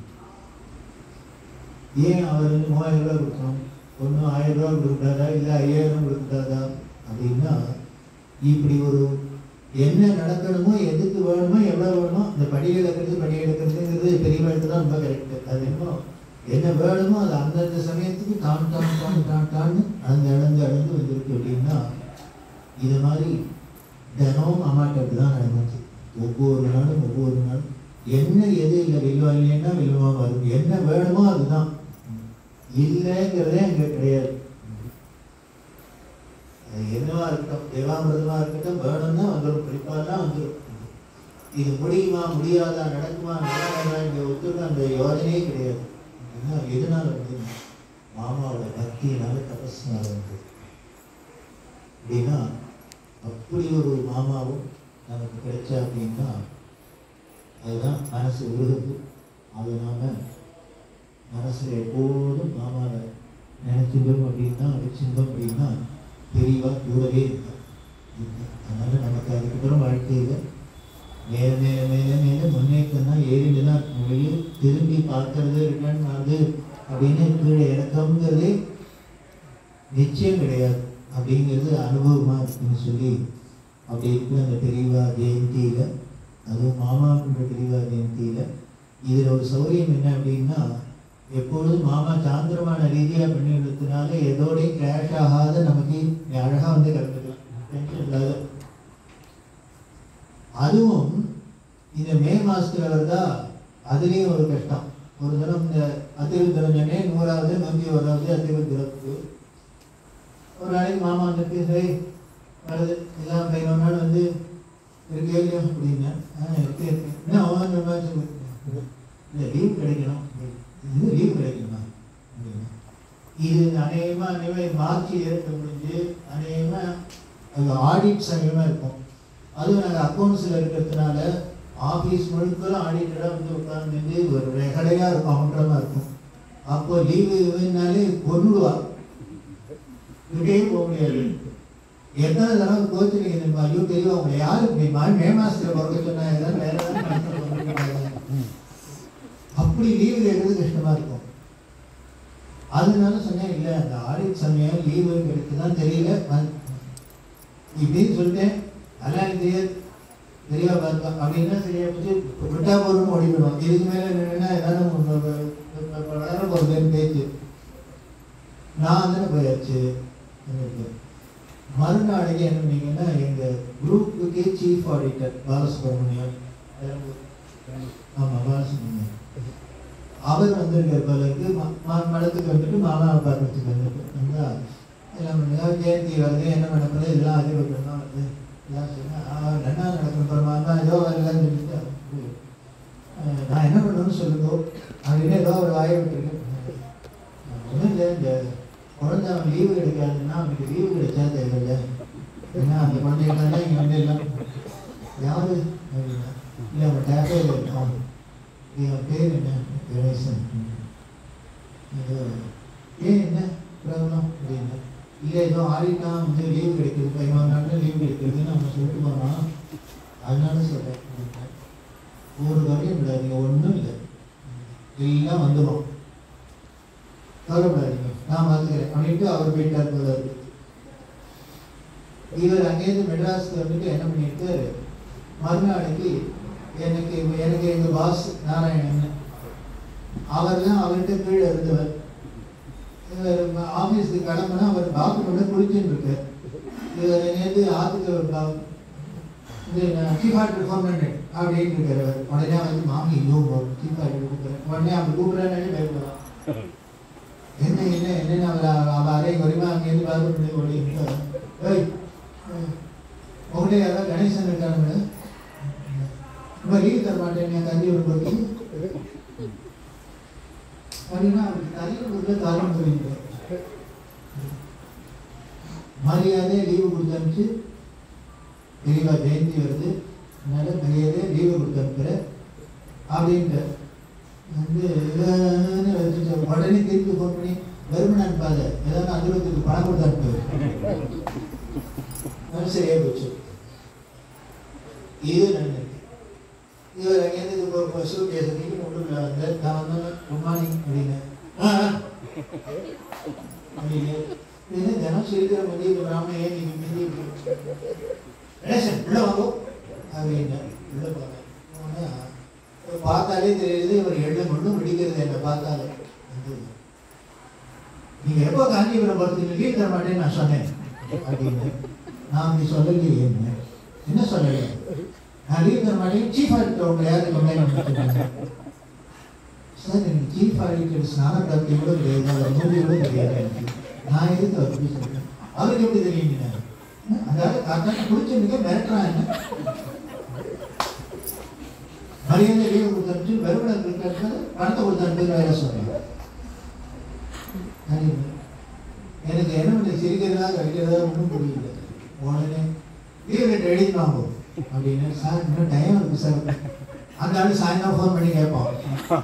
ஏன் அவர் வந்து மூவாயிரம் ரூபாய் கொடுக்கணும் ஒன்று ஆயிரம் ரூபாய் கொடுக்குறாரா இல்லை ஐயாயிரம் கொடுக்குறாரா அப்படின்னா இப்படி ஒரு என்ன நடக்கணுமோ எதுக்கு வேணுமோ எவ்வளோ வேணுமோ இந்த படி இழக்கிறது படி இழக்கிறதுங்கிறது பெரியவர்களுக்கு தான் ரொம்ப கரெக்டு அது என்னமோ என்ன வேணுமோ அது அந்தந்த சமயத்துக்கு தான் தான் தான் தான் தான்னு அளந்து அளந்து அளந்து வந்திருக்கு அப்படின்னா இது மாதிரி தினமும் அம்மாட்ட அப்படி தான் நடந்துச்சு ஒவ்வொரு நாளும் ஒவ்வொரு நாளும் என்ன எது இல்லை வில்வா இல்லைன்னா வில்வா வரும் என்ன வேணுமோ அதுதான் இல்லைங்கிறதே அங்கே கிடையாது அது என்னவா இருக்கட்டும் தேவாமிரதமா இருக்கட்டும் வேணும்னா வந்துடும் குறிப்பானா வந்துடும் இது முடியுமா முடியாதா நடக்குமா நடக்காதா இங்கே ஒத்துக்க அந்த யோஜனையே கிடையாது ஏன்னா எதனால வந்து மாமாவோட பக்தியினால தபஸ்னால வந்து அப்படின்னா அப்படி ஒரு மாமாவும் நமக்கு கிடைச்சா அப்படின்னா அதுதான் மனசு உருகுது அது நாம மனசுல எப்போதும் மாமாவை நினைச்சிருந்தோம் அப்படின்னா வச்சிருந்தோம் அப்படின்னா தெளிவா கூடவே இருக்கும் அதனால நமக்கு அதுக்கப்புறம் வாழ்க்கையில மேல மேல மேல மேல முன்னேற்றம் தான் ஏறிட்டு தான் இருக்கும். வெளியே திரும்பி பார்க்கறது ரிட்டர்ன் ஆகுது அப்படின்னு கீழே இறக்கம்ங்கிறதே நிச்சயம் கிடையாது அப்படிங்கிறது அனுபவமா இருக்குன்னு சொல்லி அப்படி இருக்கிற அந்த பெரியவா ஜெயந்தியில அதுவும் மாமான்ற பெரியவா ஜெயந்தியில இதுல ஒரு சௌரியம் என்ன அப்படின்னா எப்பொழுதும் மாமா சாந்திரமான ரீதியா பண்ணிடுறதுனால எதோடையும் கிளாஷ் ஆகாத நமக்கு அழகா வந்து கலந்துக்கலாம் டென்ஷன் இல்லாத அதுவும் இந்த மே மாசத்துல வருதா அதுலேயும் ஒரு கஷ்டம் ஒரு தினம் இந்த அதிர்வு தினஞ்சனே நூறாவது நூற்றி ஓராவது அதிர்வு திறப்பு ஒரு நாளைக்கு மாமா வந்துட்டு சரி வருது எல்லாம் பதினொரு நாள் வந்து இருக்கு இல்லையோ அப்படின்னா ஆ இருக்கு இருக்கு என்ன அவன் இந்த மாதிரி சொல்லு. இல்லை லீவ் கிடைக்கணும் இது லீவ் கிடைக்குமா அப்படின்னா இது அநேகமா அநேகமா மார்ச் ஏற்க முடிஞ்சு அநேகமா அது ஆடிட் சமயமா இருக்கும் அதுவும் நாங்கள் அக்கௌண்ட்ஸில் இருக்கிறதுனால ஆஃபீஸ் முழுக்கெல்லாம் ஆடிட்டராக வந்து உட்கார்ந்து ஒரு ரெகடையாக இருக்கும் அவன்றமா இருக்கும் அப்போ லீவு இதுனாலே கொண்டுடுவா இங்கேயும் போக முடியாது எத்தனை தடவை கோச்சிருக்கீங்க தெரியுமா ஐயோ தெரியும் அவங்க யாரு இப்படி மா- மே மாசத்துல பிறக்க சொன்னா ஏதாவது வேற ஏதாவது மாசத்துல பிறந்திருப்பாங்க. அப்படி லீவு எடுக்கிறது கஷ்டமா இருக்கும் அதனால சொன்னேன் இல்லை அந்த ஆடிட் சமயம் லீவு கிடைக்குதான் தெரியல வந்து- இப்படின்னு சொல்லிட்டேன் அதெல்லாம் எனக்கு தெரியாது தெரியவா பார்த்தா அப்படின்னா சரியா போச்சு விட்டா போறோம்னு ஓடி போயிடுவோம் இதுக்கு மேல என்னன்னா ஏதாவது வளர போகிறதுன்னு பேச்சு நான் தானே போயாச்சு எனக்கு. மறுநாளைக்கு என்ன பண்ணீங்கன்னா எங்க குரூப்புக்கே சீஃப் ஆடிட்டர் பாலசுப்ரமணியம் ஆமா பாலசுப்ரமணியம் அவர் வந்திருக்கார் பலருக்கு மடத்துக்கு வந்துட்டு மாமா பார்க்கறதுக்கு வந்துட்டு வந்தா எல்லாம் பண்ணுங்க ஜெயந்தி வருது என்ன பண்ண போகுது இதெல்லாம் அதிகப்பட்டலாம் வருது எல்லாம் சொன்னா அவன் என்ன நடக்கும் பரமாத்மா ஏதோ வரலன்னு சொல்லிட்டு அஹ் நான் என்ன பண்ணணும்னு சொல்லுங்க அப்படின்னு ஏதோ ஒரு வாயை விட்டுருக்கேன் ஒன்றும் இல்லை இந்த குழந்தை அவன் லீவு கிடைக்காதுன்னா அவனுக்கு லீவு கிடைச்சா தேவையில்லை ஏன்னா அந்த குழந்தைகளால இங்கே வந்து எல்லாம் யாரு அப்படின்னா இல்லை அவன் டேப்பே இருக்கான் என் பேர் என்ன கணேசன் ஏதோ ஏன் என்ன ப்ராப்ளம் அப்படின்னா இல்லை ஏதோ ஆடிட்டான் வந்து லீவு கிடைக்குது பதினோரு நாளில் லீவு கிடைக்குதுன்னு அவன் சொல்லிட்டு போனான் அதனால சொல்கிறேன் அப்படின்னா ஒரு வரையும் விடாதீங்க ஒன்றும் இல்லை எல்லாம் வந்துடும் கவலைப்படாதீங்க நான் பார்த்துக்கிறேன் அப்படின்ட்டு அவர் போயிட்டார் போல இருக்கு இவர் அங்கேருந்து மெட்ராஸ்க்கு வந்துட்டு என்ன பண்ணியிருக்காரு மறுநாளைக்கு எனக்கு எனக்கு எங்க பாஸ் நாராயணன் அவர் தான் அவர்கிட்ட கீழே இருந்தவர் இவர் ஆஃபீஸுக்கு கிளம்புனா அவர் பாத்ரூம்ல குளிச்சுன்னு இருக்கார் இவர் நேற்று ஆத்துக்கு இது சீஃப் ஆர்டர் ஃபோன் பண்ணுறேன் அப்படின்னு இருக்கிறவர் உடனே வந்து மாமி ஐயோ சீஃப் ஆர்டர் கொடுக்குறேன் உடனே அவர் கூப்பிட்றான்னு பயப்படலாம் என்ன என்ன என்னென்ன அவர் அவள் அரை குறைமா அங்கேருந்து பார்க்க முடியும் ஓடி ஏய் உங்கள்கிட்ட யாராவது கணேசன் இருக்காங்க ரொம்ப லீவ் தர மாட்டேன் என் தண்ணி ஒரு போட்டி அப்படின்னா அவருக்கு தண்ணி கொடுக்க காரணம் புரியுது மரியாதையை லீவு கொடுத்து அனுப்பிச்சு பெரியவா ஜெயந்தி வருது அதனால மரியாதையை லீவு கொடுத்து அனுப்புகிறேன் அப்படின்ட்டு வந்து இல்லைன்னு வச்சுட்டு உடனே திருப்பி ஃபோன் பண்ணி வெறுமனை அனுப்பாத ஏதாவது அஞ்சலத்துக்கு பணம் கொடுத்து அனுப்பு அது சரியா போச்சு இது நடந்திருக்கு இவர் அங்கேருந்து இப்போ சூட் கேஸ் நீங்க உள்ளுக்குள்ள வந்து நான் வந்து குட் மார்னிங் அப்படின்னு ஆ ஆ. அப்படின்னு இது தினம் சிரிக்கிற மதிய பிராமண ஏன் நீங்க மீதி கணேசன் உள்ள வாங்கோ அப்படின்னு உள்ள போனேன் போனா, பார்த்தாலே தெரியுது இவர் எள்ளு மட்டும் பிடிக்கிறது என்னை பார்த்தாலே வந்து, நீங்க எப்போ காஞ்சிபுரம் போறதுக்கு லீவ் தர மாட்டேன்னு நான் சொன்னேன் அப்படின்னு நான் அப்படி சொல்லலையே என்ன என்ன சொல்லலையே நான் லீவ் தர மாட்டேன் சீஃப் ஆடிட்டர் உங்களை யாரு கம்ப்ளைண்ட் பண்ணிட்டு சார் எனக்கு சீஃப் ஆடிட்டர் ஸ்நான கல்வி கூட கிடையாது அவர் மூவி கூட கிடையாது எனக்கு நான் எதுக்கு அவர் போய் சொல்றேன் அவருக்கு எப்படி தெரியுங்க அதாவது காத்தாட்டு குடிச்சிருந்தீங்க மிரட்டுறான் என்ன மரியாதை லீவு கொடுத்து வெறுமனர் இருக்கிறது பணத்தை கொடுத்து வேலை சொல்றேன் அறிவு. எனக்கு என்ன பண்ணி சிரிக்கிறதா கழிக்கிறதா ஒன்றும் புரியல உடனே லீவ் லெட்டர் எழுதி வாங்கும் அப்படின்னு சார் இன்னும் டைம் இருக்கு சார் அந்த ஆள் சாயந்தரம் ஃபோன் பண்ணி கேட்பான்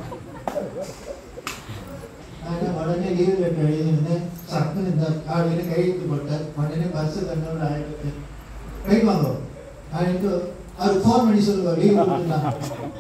ஆனால் உடனே லீவ் லெட்டர் எழுதியிருந்தேன் சட்டுன்னு இந்த அப்படின்னு கையெழுத்து போட்டார் உடனே பஸ்ஸு கண்ணோட ஆயிடுச்சு கை வாங்கும் அப்படின்ட்டு அவர் ஃபோன் பண்ணி சொல்லுவார் லீவ் கொடுத்துலாம்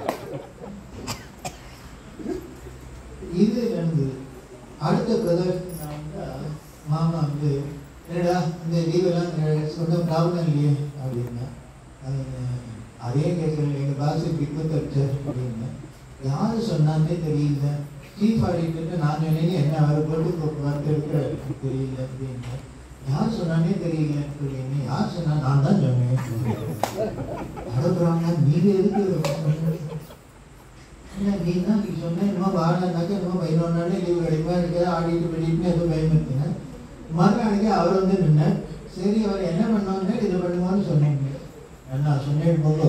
இது நடந்தது அடுத்த பிரதர்ஷனம் வந்து மாமா வந்து என்னடா இந்த லீவெல்லாம் சொன்ன ப்ராப்ளம் இல்லையே அப்படின்னா அது- அதே கேட்கல எங்கள் பாஸ் இப்படி தச்சார் அப்படின்னா யாரு சொன்னான்னே தெரியல சீஃப் ஆடிட்டு நான் சொன்னேன் என்ன அவரை போட்டு பார்த்து இருக்க தெரியல அப்படின்னு யார் சொன்னானே தெரியல அப்படின்னு யார் சொன்னா நான் தான் சொன்னேன் அடப்புறாங்க நீங்க எதுக்கு இல்லை நீ தான் நீ சொன்ன என்னமோ வாடனாக்கா என்னமோ பதினொரு நாள் லீவு கிடைப்பா இருக்கிற ஆடிட்டு பண்ணிட்டு ஏதோ பயமுறுத்தினேன் மறுநாளைக்கு அவர் வந்து நின்னார் சரி அவர் என்ன பண்ணாங்க இது பண்ணுவான்னு சொன்னீங்க நான் சொன்னேன் போல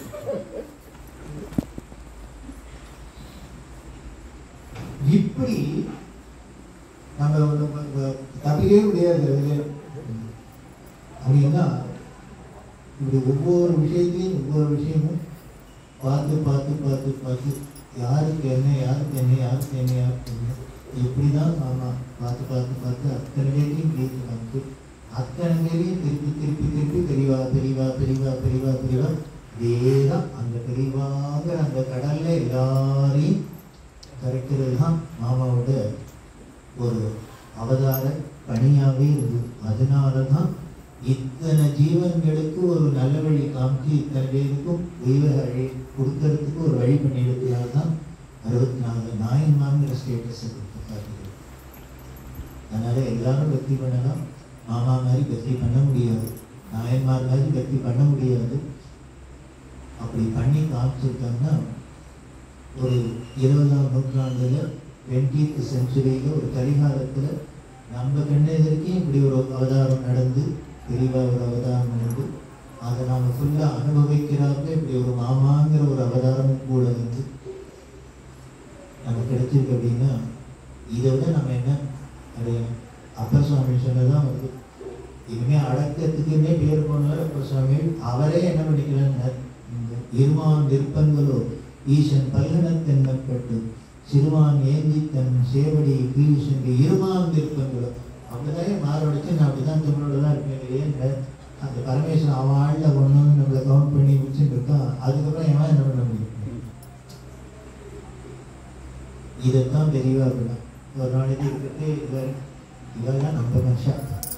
இப்படி நம்ம ஒரு- ஒரு- தப்பிக்கவே முடியாது அதுல. அப்படின்னா இப்படி ஒவ்வொரு விஷயத்தையும் ஒவ்வொரு விஷயமும் பார்த்து பார்த்து பார்த்து பார்த்து யாருக்கு என்ன யாருக்கு என்ன யாருக்கு என்ன யாருக்கு என்ன இப்படி தான் ஆமாம் பார்த்து பார்த்து பார்த்து அத்தனை பேரையும் கேட்டு வந்து அத்தனை பேரையும் திருப்பி திருப்பி திருப்பி பெரியவா பெரியவா பெரியவா பெரியவா பெரியவா இதே தான் அந்த பெரியவாங்கிற அந்த கடல்ல எல்லாரையும் கரைக்கிறது தான் மாமாவோட ஒரு அவதார பணியாகவே இருந்தது அதனால தான் இத்தனை ஜீவன்களுக்கு ஒரு நல்ல வழி காமிச்சு இத்தனை பேருக்கும் தெய்வ வழி கொடுக்கறதுக்கு ஒரு வழி பண்ணி இருக்கிறார் தான் அறுபத்தி நாலு நாயன்மாங்கிற ஸ்டேட்டஸை கொடுத்து காட்டுகிறது அதனால எல்லாரும் பக்தி பண்ணலாம் மாமா மாதிரி கத்தி பண்ண முடியாது நாயன்மார் மாதிரி கத்தி பண்ண முடியாது அப்படி பண்ணி காமிச்சிருக்காங்கன்னா ஒரு இருபதாம் நூற்றாண்டுல டுவெண்ட்டீத் செஞ்சுரியில் ஒரு கலிகாலத்தில் நம்ம கண்ணெதிர்க்கே இப்படி ஒரு அவதாரம் நடந்து தெளிவாக ஒரு அவதாரம் நடந்து அதை நாம் ஃபுல்லாக அனுபவிக்கிறாங்க இப்படி ஒரு மாமாங்கிற ஒரு அவதாரமும் கூட வந்து நமக்கு கிடைச்சிருக்கு அப்படின்னா இதை விட நம்ம என்ன அடையணும் அப்பர் சுவாமி சொன்னதான் வருது இனிமே அடக்கத்துக்குன்னே பேர் போனார் அப்பர் சுவாமி அவரே என்ன பண்ணிக்கிறார் இருமான் விற்பங்களோ ஈசன் பல்லனத்தென்னப்பட்டு சிறுமான் ஏந்தி தன் சேவடி பீஷன் இருமான் விற்பங்களோ அப்படிதானே மாறடிச்சு நான் அப்படிதான் தமிழோட தான் இருப்பேன் இல்லையே அந்த பரமேஸ்வரன் அவன் ஆளில் ஒன்று நம்மளை கவுண்ட் பண்ணி வச்சுட்டு இருக்கான் அதுக்கப்புறம் எவன் என்ன பண்ண முடியும் இதைத்தான் தெளிவாக இருக்கணும் ஒரு நாளைக்கு இருக்கிறது இவர் இவெல்லாம் நம்ம மனுஷா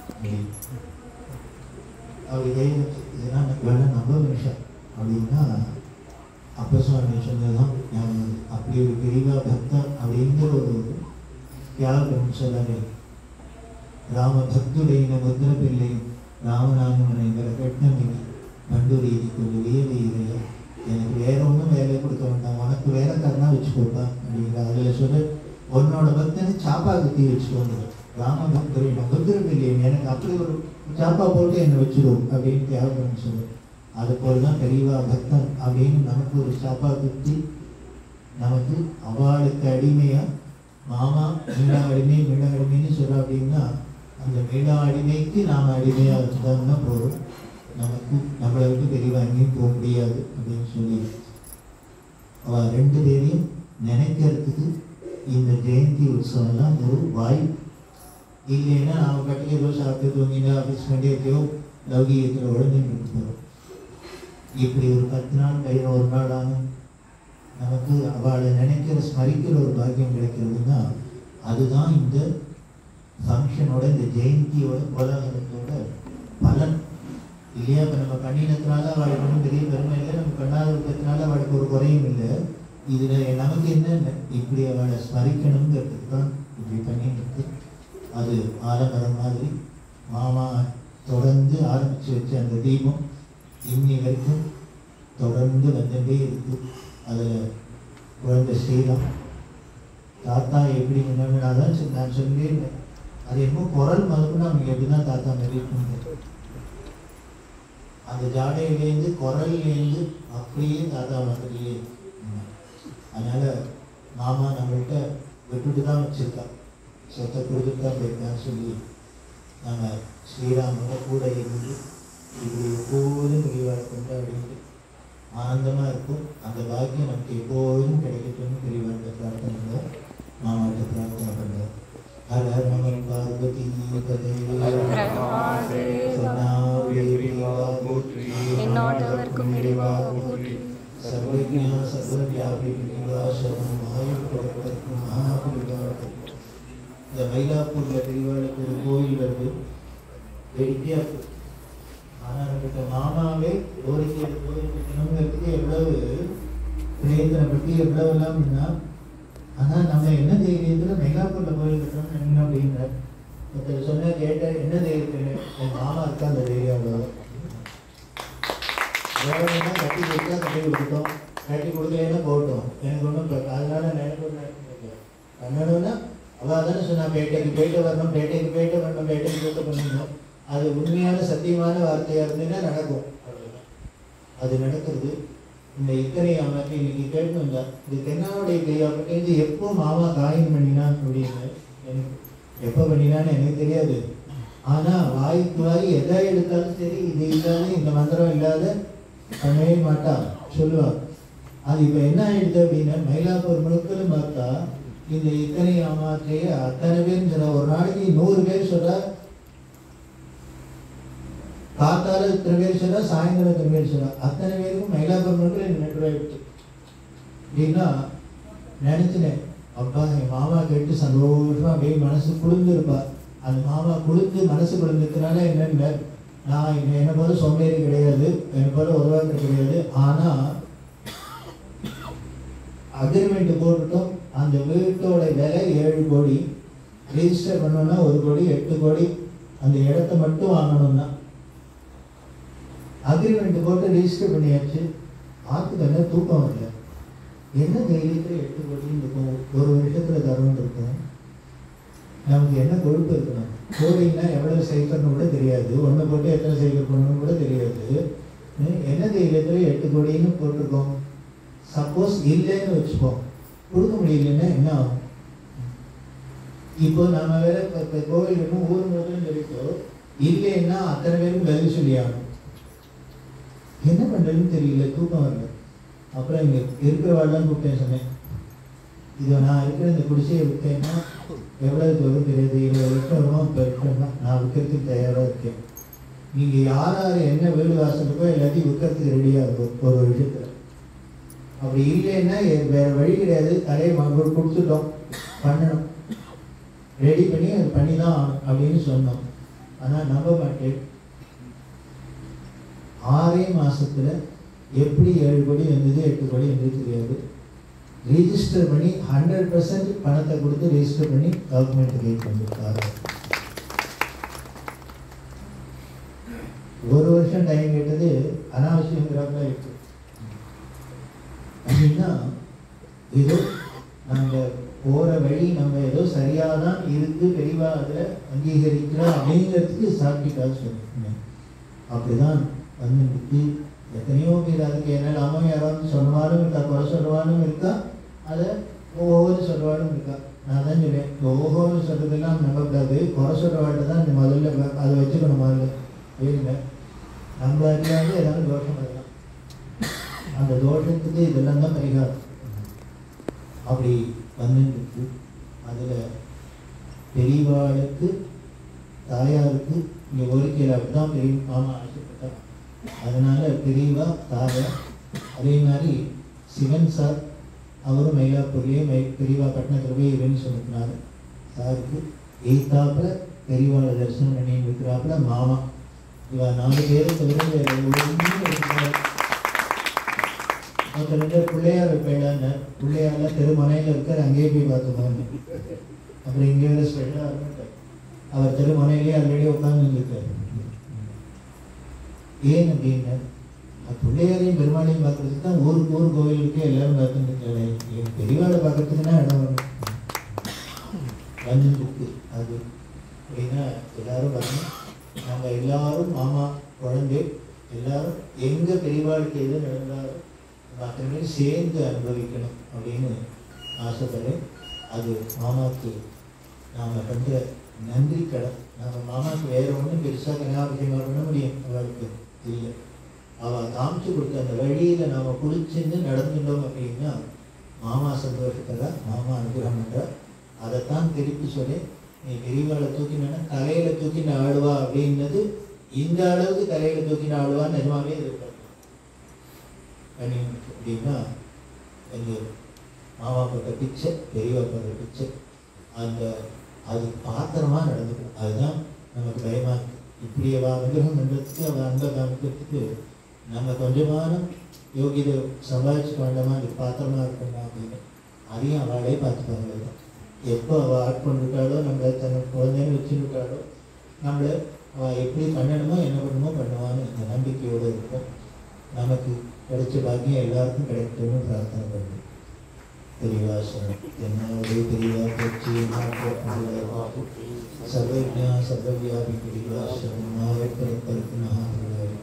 அவர் இதே இதெல்லாம் இவெல்லாம் நம்ம மனுஷா அப்படின்னா அப்போ சுவாமி சொன்னதுதான் ஞாபகம் வருது. அப்படி ஒரு பெரியவா பக்தன் அப்படிங்கிற ஒரு தியாகம் சொல்லாரு ராம பக்துடைய முத்திர பிள்ளை ராமநாமனை கெட்டமினி கண்டுரீதி கொண்டு வேலையிலையா எனக்கு வேற ஒன்றும் வேலை கொடுக்க வேண்டாம் உனக்கு வேலைக்காரனா வச்சுக்கோப்பா அப்படிங்கிற அதில் சொல்ல உன்னோட பக்தனை சாப்பா கத்தி வச்சுக்கோங்க ராம பக்தரை முத்திர பிள்ளை எனக்கு அப்படி ஒரு சாப்பா போட்டு என்னை வச்சிடும் அப்படின்னு தியாகம் சொல்லு அது போல தான் பெரியவா பக்தன் அப்படின்னு நமக்கு ஒரு சாப்பா குத்தி நமக்கு அவளுக்கு அடிமையா மாமா மீளா அடிமை மீளா அடிமைன்னு சொல்ல அப்படின்னா அந்த மீளா அடிமைக்கு நாம் அடிமையா இருந்தோம்னா போதும் நமக்கு நம்மளை விட்டு பெரியவா எங்கேயும் போக முடியாது அப்படின்னு சொல்லி அவ ரெண்டு பேரையும் நினைக்கிறதுக்கு இந்த ஜெயந்தி உற்சவம்லாம் ஒரு வாய்ப்பு இல்லைன்னா அவன் கட்டில ஏதோ சாப்பிட்டு தூங்கினா ஆஃபீஸ் பண்ணி எதையோ லௌகீகத்தில் உழந்துட்டு போகிறோம் இப்படி ஒரு பத்து நாள் பதினோரு நாள் ஆகும் நமக்கு அவளை நினைக்கிற ஸ்மரிக்கிற ஒரு பாக்கியம் கிடைக்கிறதுனா அதுதான் இந்த ஃபங்க்ஷனோட இந்த ஜெயந்தியோட கோலாகலத்தோட பலன் இல்லையா இப்போ நம்ம பண்ணினதுனால அவளுக்கு ஒன்றும் பெரிய பெருமை இல்லை நம்ம பண்ணாத இருக்கிறதுனால அவளுக்கு ஒரு குறையும் இல்லை இதில் நமக்கு என்ன இப்படி அவளை ஸ்மரிக்கணுங்கிறதுக்கு தான் இப்படி பண்ணிட்டு இருக்கு அது ஆலமரம் மாதிரி மாமா தொடர்ந்து ஆரம்பித்து வச்ச அந்த தீபம் இன்னி வரைக்கும் தொடர்ந்து வந்துட்டே இருக்கு அதில் குழந்தை ஸ்ரீராம் தாத்தா எப்படி முன்னாடி அதான் சொல்~ நான் சொல்லியிருந்தேன் அது என்னமோ குரல் முதல்ல அவங்க எப்படி தான் தாத்தா மாதிரி இருக்குங்க அந்த ஜாடையிலேருந்து குரல்லேருந்து அப்படியே தாத்தா மாதிரியே இருந்தாங்க. அதனால மாமா நம்மள்கிட்ட விட்டுட்டு தான் வச்சிருக்கா சொத்தை கொடுத்துட்டு தான் போயிருக்கான்னு சொல்லி நாங்கள் ஸ்ரீராமோட கூட இருந்து இப்படி எப்போதும் பெரியவாளை கொண்டாடிட்டு ஆனந்தமாக இருக்கும் அந்த பாக்கியம் நமக்கு எப்போதும் கிடைக்கட்டும்னு பெரியவாழ்கிட்ட பிரார்த்தனை பண்ணுவோம் மாமாட்ட பிரார்த்தனை பண்ணுவோம் ஹர நம பார்வதி எந்நாட்டவர்க்கும் இறைவா போற்றி. சர்வஜா சர்வவியாபி பிரிவாசனம் மாயப்படுவதற்கும் மகாபுரிவாக இந்த மயிலாப்பூர்ல பெரியவாளுக்கு ஒரு கோயில் வருது வேடிக்கையா இருக்கு ஆனா நம்மகிட்ட மாமாவே கோரிக்கை கோயில் கட்டணுங்கிறதுக்கு எவ்வளவு பிரயத்தனப்பட்டு எவ்வளவு எல்லாம்னா ஆனா நம்ம என்ன தைரியத்துல மயிலாப்பூர்ல கோயில் கட்டணும்னு நினைக்கணும் அப்படின்னார் ஒருத்தர் சொன்ன கேட்ட என்ன தைரியத்துல என் மாமா இருக்கா அந்த தைரியம் அவ்வளவு வேணும்னா கட்டி கொடுத்தா கட்டி கொடுத்துட்டோம் கட்டி கொடுக்கலைன்னா போகட்டும் எனக்கு ஒன்றும் அதனால நினைப்பு பண்ணணும்னா அவள் தானே சொன்னா பேட்டைக்கு போயிட்டு வரணும் பேட்டைக்கு போயிட்டு வரணும் பேட்டைக்கு போயிட்டு பண்ணணும் அது உண்மையான சத்தியமான வார்த்தையாக இருந்ததுன்னா நடக்கும் அவ்வளவுதான். அது நடக்கிறது இந்த இத்தனை அவனுக்கு இன்னைக்கு கேட்கணும் தான் இந்த தென்னாவுடைய கையாப்பட்டேந்து எப்போ மாமா காயம் பண்ணினான் அப்படின்னு எனக்கு எப்போ பண்ணினான்னு எனக்கு தெரியாது ஆனா வாய்க்கு வாய் எதை எடுத்தாலும் சரி இது இல்லாத இந்த மந்திரம் இல்லாத பண்ணவே மாட்டா சொல்லுவா அது இப்ப என்ன ஆயிடுது அப்படின்னா மயிலாப்பூர் முழுக்கலும் பார்த்தா இந்த இத்தனை ஆமாத்தையே அத்தனை பேர் சொல்ல ஒரு நாளைக்கு நூறு பேர் சொல்றா காத்தால இத்தனை பேர் சொல்றா சாயந்தரம் இத்தனை பேர் சொல்றா அத்தனை பேருக்கும் மயிலாப்பூர் முழுக்க இந்த நெட் ஆயிடுச்சு அப்படின்னா நினைச்சினேன் அப்பா என் மாமா கேட்டு சந்தோஷமா அப்படியே மனசு குளிர்ந்துருப்பா அந்த மாமா குளிர்ந்து மனசு குளிர்ந்ததுனால என்னென்ன நான் என்ன என்ன போல சோம்பேறி கிடையாது என்ன போல உருவாக்க கிடையாது ஆனா அக்ரிமெண்ட் போட்டுட்டோம் அந்த வீட்டோட விலை ஏழு கோடி ரிஜிஸ்டர் பண்ணோம்னா ஒரு கோடி எட்டு கோடி அந்த இடத்த மட்டும் வாங்கணும்னா அக்ரிமெண்ட் போட்டு ரிஜிஸ்டர் பண்ணியாச்சு ஆத்துக்கு என்ன தூக்கம் இல்லை என்ன தைரியத்தில் எட்டு கோடியும் இருக்கும் ஒரு வருஷத்துல தரணும் இருக்கும் நமக்கு என்ன கொழுப்பு இருக்கணும் கோடிங்கன்னா எவ்வளவு சைக்கிள்னு கூட தெரியாது ஒன்று போட்டு எத்தனை சைக்கிள் பண்ணணும்னு கூட தெரியாது ஹம், என்ன தைரியத்தில் எட்டு கோடின்னு போட்டிருக்கோம் சப்போஸ் இல்லைன்னு வச்சுப்போம் கொடுக்க முடியலன்னா என்ன ஆகும் இப்போ நாம வேற இப்ப இப்ப கோவில் இன்னும் ஊர் முதல்னு சொல்லிட்டோ இல்லைன்னா அத்தனை பேரும் பதில் சொல்லி ஆகணும் என்ன பண்றதுன்னு தெரியல தூக்கம் வரல அப்புறம் இங்க இருக்கிறவாள்லாம் கூப்பிட்டேன் சொன்னேன் இதை நான் இருக்கிற இந்த குடிசையை விட்டேன்னா எவ்வளவு வரும் தெரியாது இருபது வருஷம் வரும் இப்போ இருக்கோம்னா நான் விற்கிறதுக்கு தயாராக இருக்கேன் நீங்க யார் யார் என்ன வீடு வாசல் இருக்கோ எல்லாத்தையும் விற்கிறதுக்கு ரெடியாக இருக்கும் ஒரு வருஷத்துல அப்படி இல்லைன்னா எ- வேற வழி கிடையாது தலையை மங்க கொடுத்துட்டோம் பண்ணணும் ரெடி பண்ணி அது பண்ணி தான் ஆகணும் அப்படின்னு சொன்னோம் ஆனால் நம்ப மாட்டேன் ஆறே மாசத்துல எப்படி ஏழு கோடி வந்தது எட்டு கோடி வந்தது தெரியாது ரிஜிஸ்டர் பண்ணி ஹண்ட்ரட் பர்சன்ட் பணத்தை கொடுத்து ரெஜிஸ்டர் பண்ணி கவர்மெண்ட் வெயிட் பண்ணிருக்காரு ஒரு வருஷம் டைம் கேட்டது அனாவசியங்கிறாப்புல இருக்கு அப்படின்னா ஏதோ நாங்க போற வழி நம்ம ஏதோ சரியா தான் இருக்கு தெளிவா அதுல அங்கீகரிக்கிறோம் அப்படிங்கிறதுக்கு சாப்பிட்டுக்காக சொல்லுங்க அப்படிதான் வந்து நிற்கி எத்தனையோ பேர் அதுக்கு என்ன நாம யாராவது சொல்லுவாலும் இருக்கா குறை சொல்லுவாலும் இருக்கா அதை ஓஹோன்னு சொல்லுவாலும் இருக்கா நான் தான் சொல்லுவேன் இந்த ஓஹோன்னு சொல்றதெல்லாம் நம்பக்கூடாது குறை சொல்றவாட்ட தான் இந்த முதல்ல வ- அதை வச்சுக்கணும் முதல்ல இல்லைங்க நம்ம அறியாத ஏதாவது தோஷம் வரலாம் அந்த தோஷத்துக்கு இதெல்லாம் தான் பரிகாரம் அப்படி வந்துருக்கு அதுல பெரியவாளுக்கு தாயாருக்கு இங்க ஒருக்கையில் அப்படிதான் பெரிய மாமா ஆசைப்பட்டா அதனால பெரியவா தாயார் அதே மாதிரி சிவன் சார் அவரும் மயிலாப்பூர்லேயே மை பெரியவா பட்டணத்தில் போய் இருன்னு சொன்னாரு சாருக்கு எய்த்தாப்புல பெரியவாளை தரிசனம் பண்ணி இருக்கிறாப்புல மாமா இவ நாலு பேரும் தவிர வேற ஒண்ணும் இருக்காது. மற்ற ரெண்டு பேர் பிள்ளையார் வைப்பேடான்னு பிள்ளையார்லாம் தெருமனையில் இருக்கார் அங்கேயே போய் பார்த்துக்கோங்க அப்புறம் இங்கே வேறு ஸ்பெஷலாக இருக்கட்டும் அவர் தெருமனையிலேயே ஆல்ரெடி உட்கார்ந்து இருக்காரு ஏன் அப்படின்னு அது பிள்ளையாரையும் பெருமாளையும் பார்க்கறதுக்கு தான் ஊருக்கு ஊர் கோவிலுக்கு எல்லாரும் பார்த்துட்டு இருக்காரு என் பெரியவாளை பார்க்கறதுக்குன்னா இடம் வரும் வந்துருக்கு அது அப்படின்னா எல்லாரும் வரணும் நாங்கள் எல்லாரும் மாமா குழந்தை எல்லாரும் எங்க பெரியவாளுக்கு எது நடந்தாலும் மற்றவங்க சேர்ந்து அனுபவிக்கணும் அப்படின்னு ஆசைப்படுறேன் அது மாமாவுக்கு நாம பண்ற நன்றி கடன் நம்ம மாமாவுக்கு வேற ஒன்றும் பெருசாக கல்யாணம் பண்ண முடியும் அவளுக்கு இல்லை அவ காமிச்சு கொடுத்த அந்த வழியில நாம குளிச்சுன்னு நடந்துட்டோம் அப்படின்னா மாமா சந்தோஷத்துல மாமா அனுகிரகம் பண்ற அதைத்தான் திருப்பி சொல்லி நீ பெரியவாளை தூக்கினா தலையில தூக்கின ஆடுவா அப்படின்றது இந்த அளவுக்கு தலையில தூக்கின ஆடுவா நிஜமாவே இருக்காது கனிமம் அப்படின்னா எங்க மாமா போட்ட பிச்சை பெரியவா போட்ட பிச்சை அந்த அது பாத்திரமா நடந்துக்கும் அதுதான் நமக்கு பயமா இருக்கு இப்படி அவ அனுகிரகம் பண்றதுக்கு அவ அன்பை காமிக்கிறதுக்கு நம்ம கொஞ்சமான யோகிதை சம்பாதிச்சுக்க வேண்டாமா அது பாத்திரமா இருக்கணும் அப்படின்னு அதையும் அவளே பார்த்துப்பாங்க எப்போ அவள் ஆட் பண்ணிருக்காளோ நம்மளை தன் குழந்தைன்னு வச்சுருக்காளோ நம்மளை அவள் எப்படி பண்ணணுமோ என்ன பண்ணணுமோ பண்ணுவான்னு இந்த நம்பிக்கையோடு இருக்கும் நமக்கு கிடைச்ச பாக்கியம் எல்லாருக்கும் கிடைக்கணும்னு பிரார்த்தனை பண்ணுறோம் பெரியவா சரணம் தென்னாடு பெரியவா போச்சு சர்வஜா சர்வவியாபி பெரியவா சரணம் நாயக்கருக்கு மகாபிரவாய்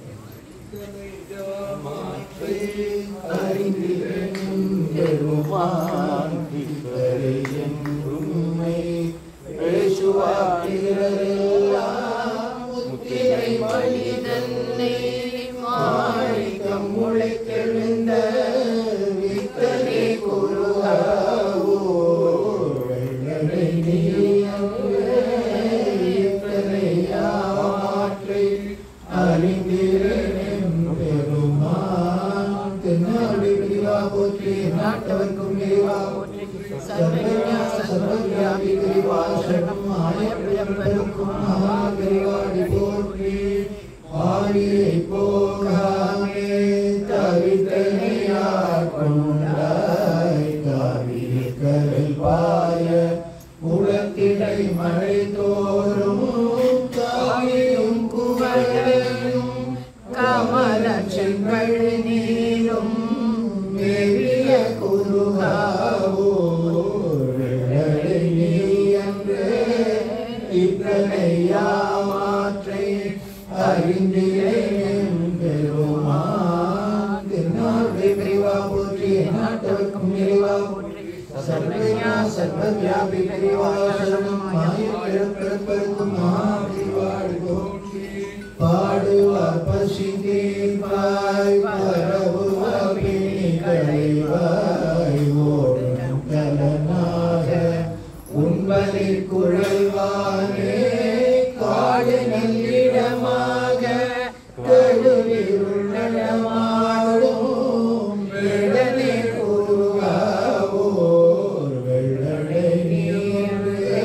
முளைக்கெழுந்த வித்தனை போற்றி நாட்டவர்க்கும் இறைவா வெண்பழு நீரும் மேவிய குருகாவோ வெள்ளடை நீ அன்று இத்தனை யாமாற்றை அறிந்திலேன் பெருமான் திருநாளுடைய பிரிவா போற்றி நாட்டவர்க்கும் நிறைவா போற்றி சர்வஜா சர்வவியாபி பிரிவா சரணம் மாயம் பிறப்பிறப்பிறக்கும் மகாபிரிவாடு போற்றி பாடுவார் பசி தீர்வாய் பரவுவார் பிணி களைவாய் ஓடும் கலனாக உண்பதில் குழல்வானே காடு நல்லிடமாக கடுவிருள்ளமாடும் வெள்ளனே கூறுவாவோர் வெள்ளடை நீரே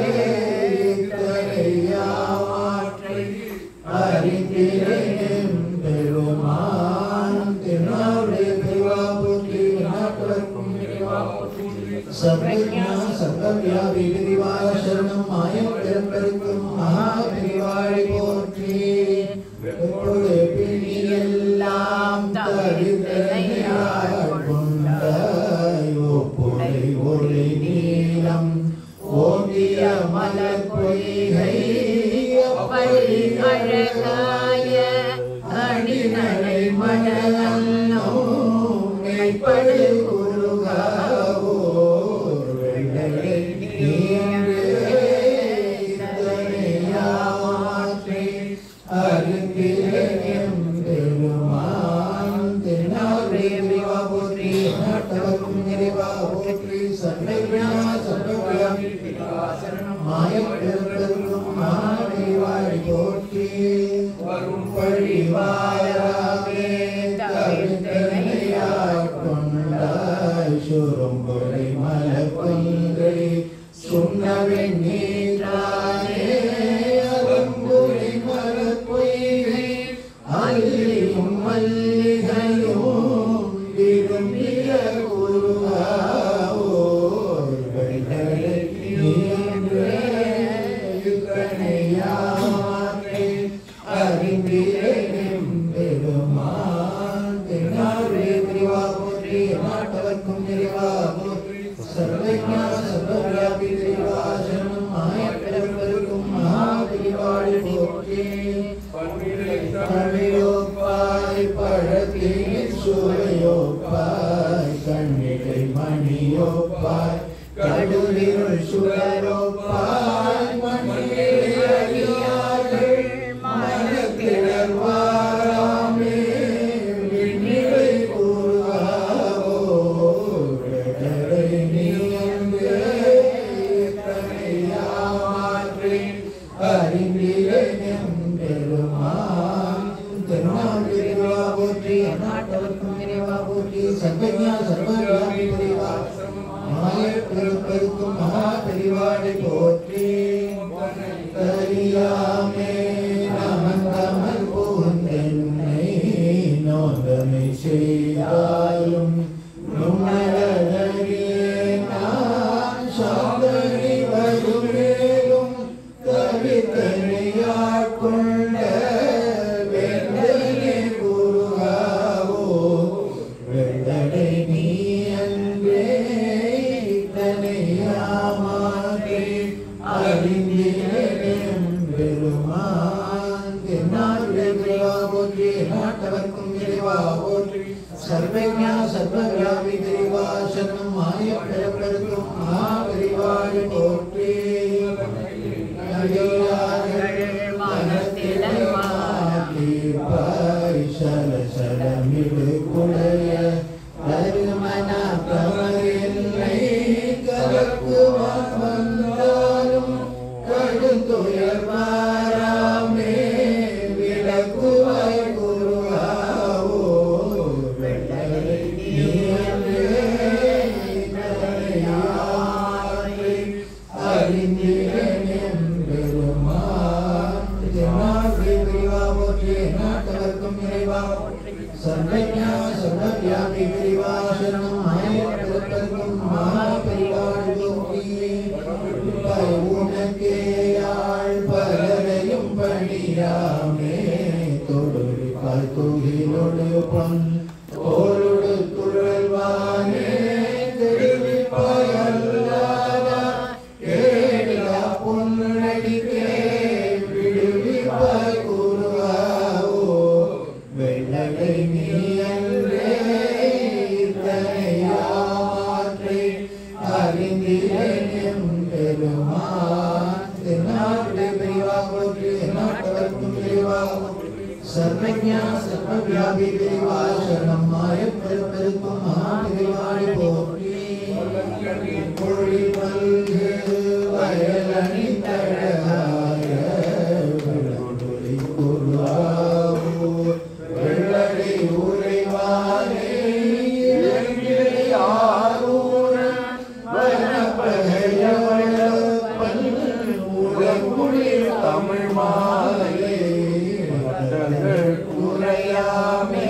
தரையாமாற்றை அறிந்திரேன் பெருமான் திருநாவுடைய பெருவா போற்றி நாட்டவர்க்கும் நிறைவா போற்றி சர்வஜா சர்வவியாபி விரிவாய சரணம் மாயம் பிறப்பெருக்கும் மகாபிரிவாழி போற்றி எப்பொழுது பிணி எல்லாம் தவிர்த்தனையாய் கொண்டாய் ஒப்புடை ஒளி நீளம் ஓங்கிய மலர் பொய்கை அப்படி அழகாய அணிநடை மணலன்னோ மெய்ப்படு குருகாவோ வெள்ளை நீரே இதனையாமாற்றி அறிந்திரேன் பெருமான் திருநாளே விரிவா போற்றி நாட்டவர்க்கும் நிறைவா போற்றி சர்வஜா சர்வவியாபி மாயம் பெரும்பெருக்கும் மகாவிரிவாழி போற்றி வரும் பழிவாராமே தவிர்த்தனையாய் கொண்டாய் சுரும்பொழி மலக்குன்றை சுண்ணவெண் நீரானே அரும்புரி மலப்பொய்கை அல்லியும் மல்லிகையும் விரும்பிய குருவாவோ வெள்ளை நீரே இத்தனையாமாற்றே அறிந்திரேன் பெருமான் திருநாளே விரிவா போற்றி நாட்டவர்க்கும் நிறைவா போற்றி சர்வஜா சர்வவியாபி விரிவா சரணம் மாயப்பிறப்பருக்கும் மகாபிரிவாழி போற்றி தமிழோப்பாய் பழத்தின் சுவையோப்பாய் கண்ணிகை மணியோப்பாய் கடுவிருள் சுடரோப்பாய் மணியடியார்கள் மனத்திடர்வாராமே விண்ணிலை கூறுவாவோ விடலை நீயங்கே தனையாமாற்றி அறிந்திரேன் பெருமான் திருநாவிரிவா போற்றி அநாட்டவர்க்கும் நிறைவா போற்றி சர்வஞா சர்வவியாபி பிரிவா மாய பெருப்பெருக்கும் மகா பெரிவாடை போற்றி அறியாமே நமந்தமல் புகுந்தென்னை நோந்தனை செய்தாலும் நுண்ணறியே நான் சாந்தனை வருமேலும் தவித்தனையாட்கொண்ட வெள்ளனே குருகாவோ வெள்ளடை நீ அன்றே தனையாமாற்றே அறிந்திரேன் பெருமான் தென்னாடுடைய விரைவா போற்றி நாட்டவர்க்கும் விரைவா போற்றி சர்வஞா சர்வவியாபி விரைவா சரணம் மாய பிறப்பெருக்கும் மகாபெரிவாழி போற்றி அடியார்கள் மனத்திடமாய் சல சலமிடு குடைய தருமன பிரமரில்லை கலக்குவான் வந்தாலும் கடுந்துயர் மாறாமே விளக்குவாய் குருவாவோ வெள்ளை நீரே தனையாற்றே அறிந்திரேன் பெருமான் திருநாட்டை விரிவா போற்றி நாட்டவர்க்கும் நிறைவா சர்வஞா சர்வவியாபி விரிவா சரணம் மாயத்திற்கும் மகா பெரிவாழ் போற்றி உனக்கே ஆள் பலரையும் பணியாமே தொடுப்பாய் தொகிலோடு பொன் தோளுடு துழல்வானே தெரிவிப்பாய் அல்லாதா கேடிலா பொன்னடிக்கே விடுவிப்பாய் குருவாவோ வெள்ளடை நீ அன்றே இத்தனையாமாற்றை அறிந்திலேன் பெருமான் தென்னாட்டு பெரிவாக போற்றி எந்நாட்டவர்க்கும் பெரிவாக போற்றி சர்வஜா சர்வவியாபி பெரிவா சரணம் மாய பெருப்பெருக்கும் மகா பெரிவாழி போற்றி பொழி மல்கு வயலணி தழகாய விளங்குடி குருவாவோ வெள்ளடி உரைவானே இளங்கிளை ஆரூரன் வனப்பகையவள பல்லுலகுடி தமிழ் மாலை மற்றங்கள் குறையாமே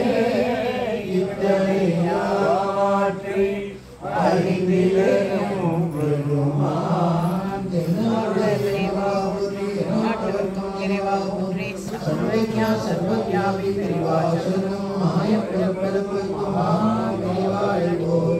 இத்தனையாற்றி அறிந்திலேனும் பெருமான் தென்னாடுடைய பெரிவாவுரி நாட்டவர்க்கும் இறைவாவுரி சர்வஜா சர்வஜாபி பெரிவாசனம் மாய பெருப்பெருப்புக்கும் மகா பெரிவாழ் போற்றி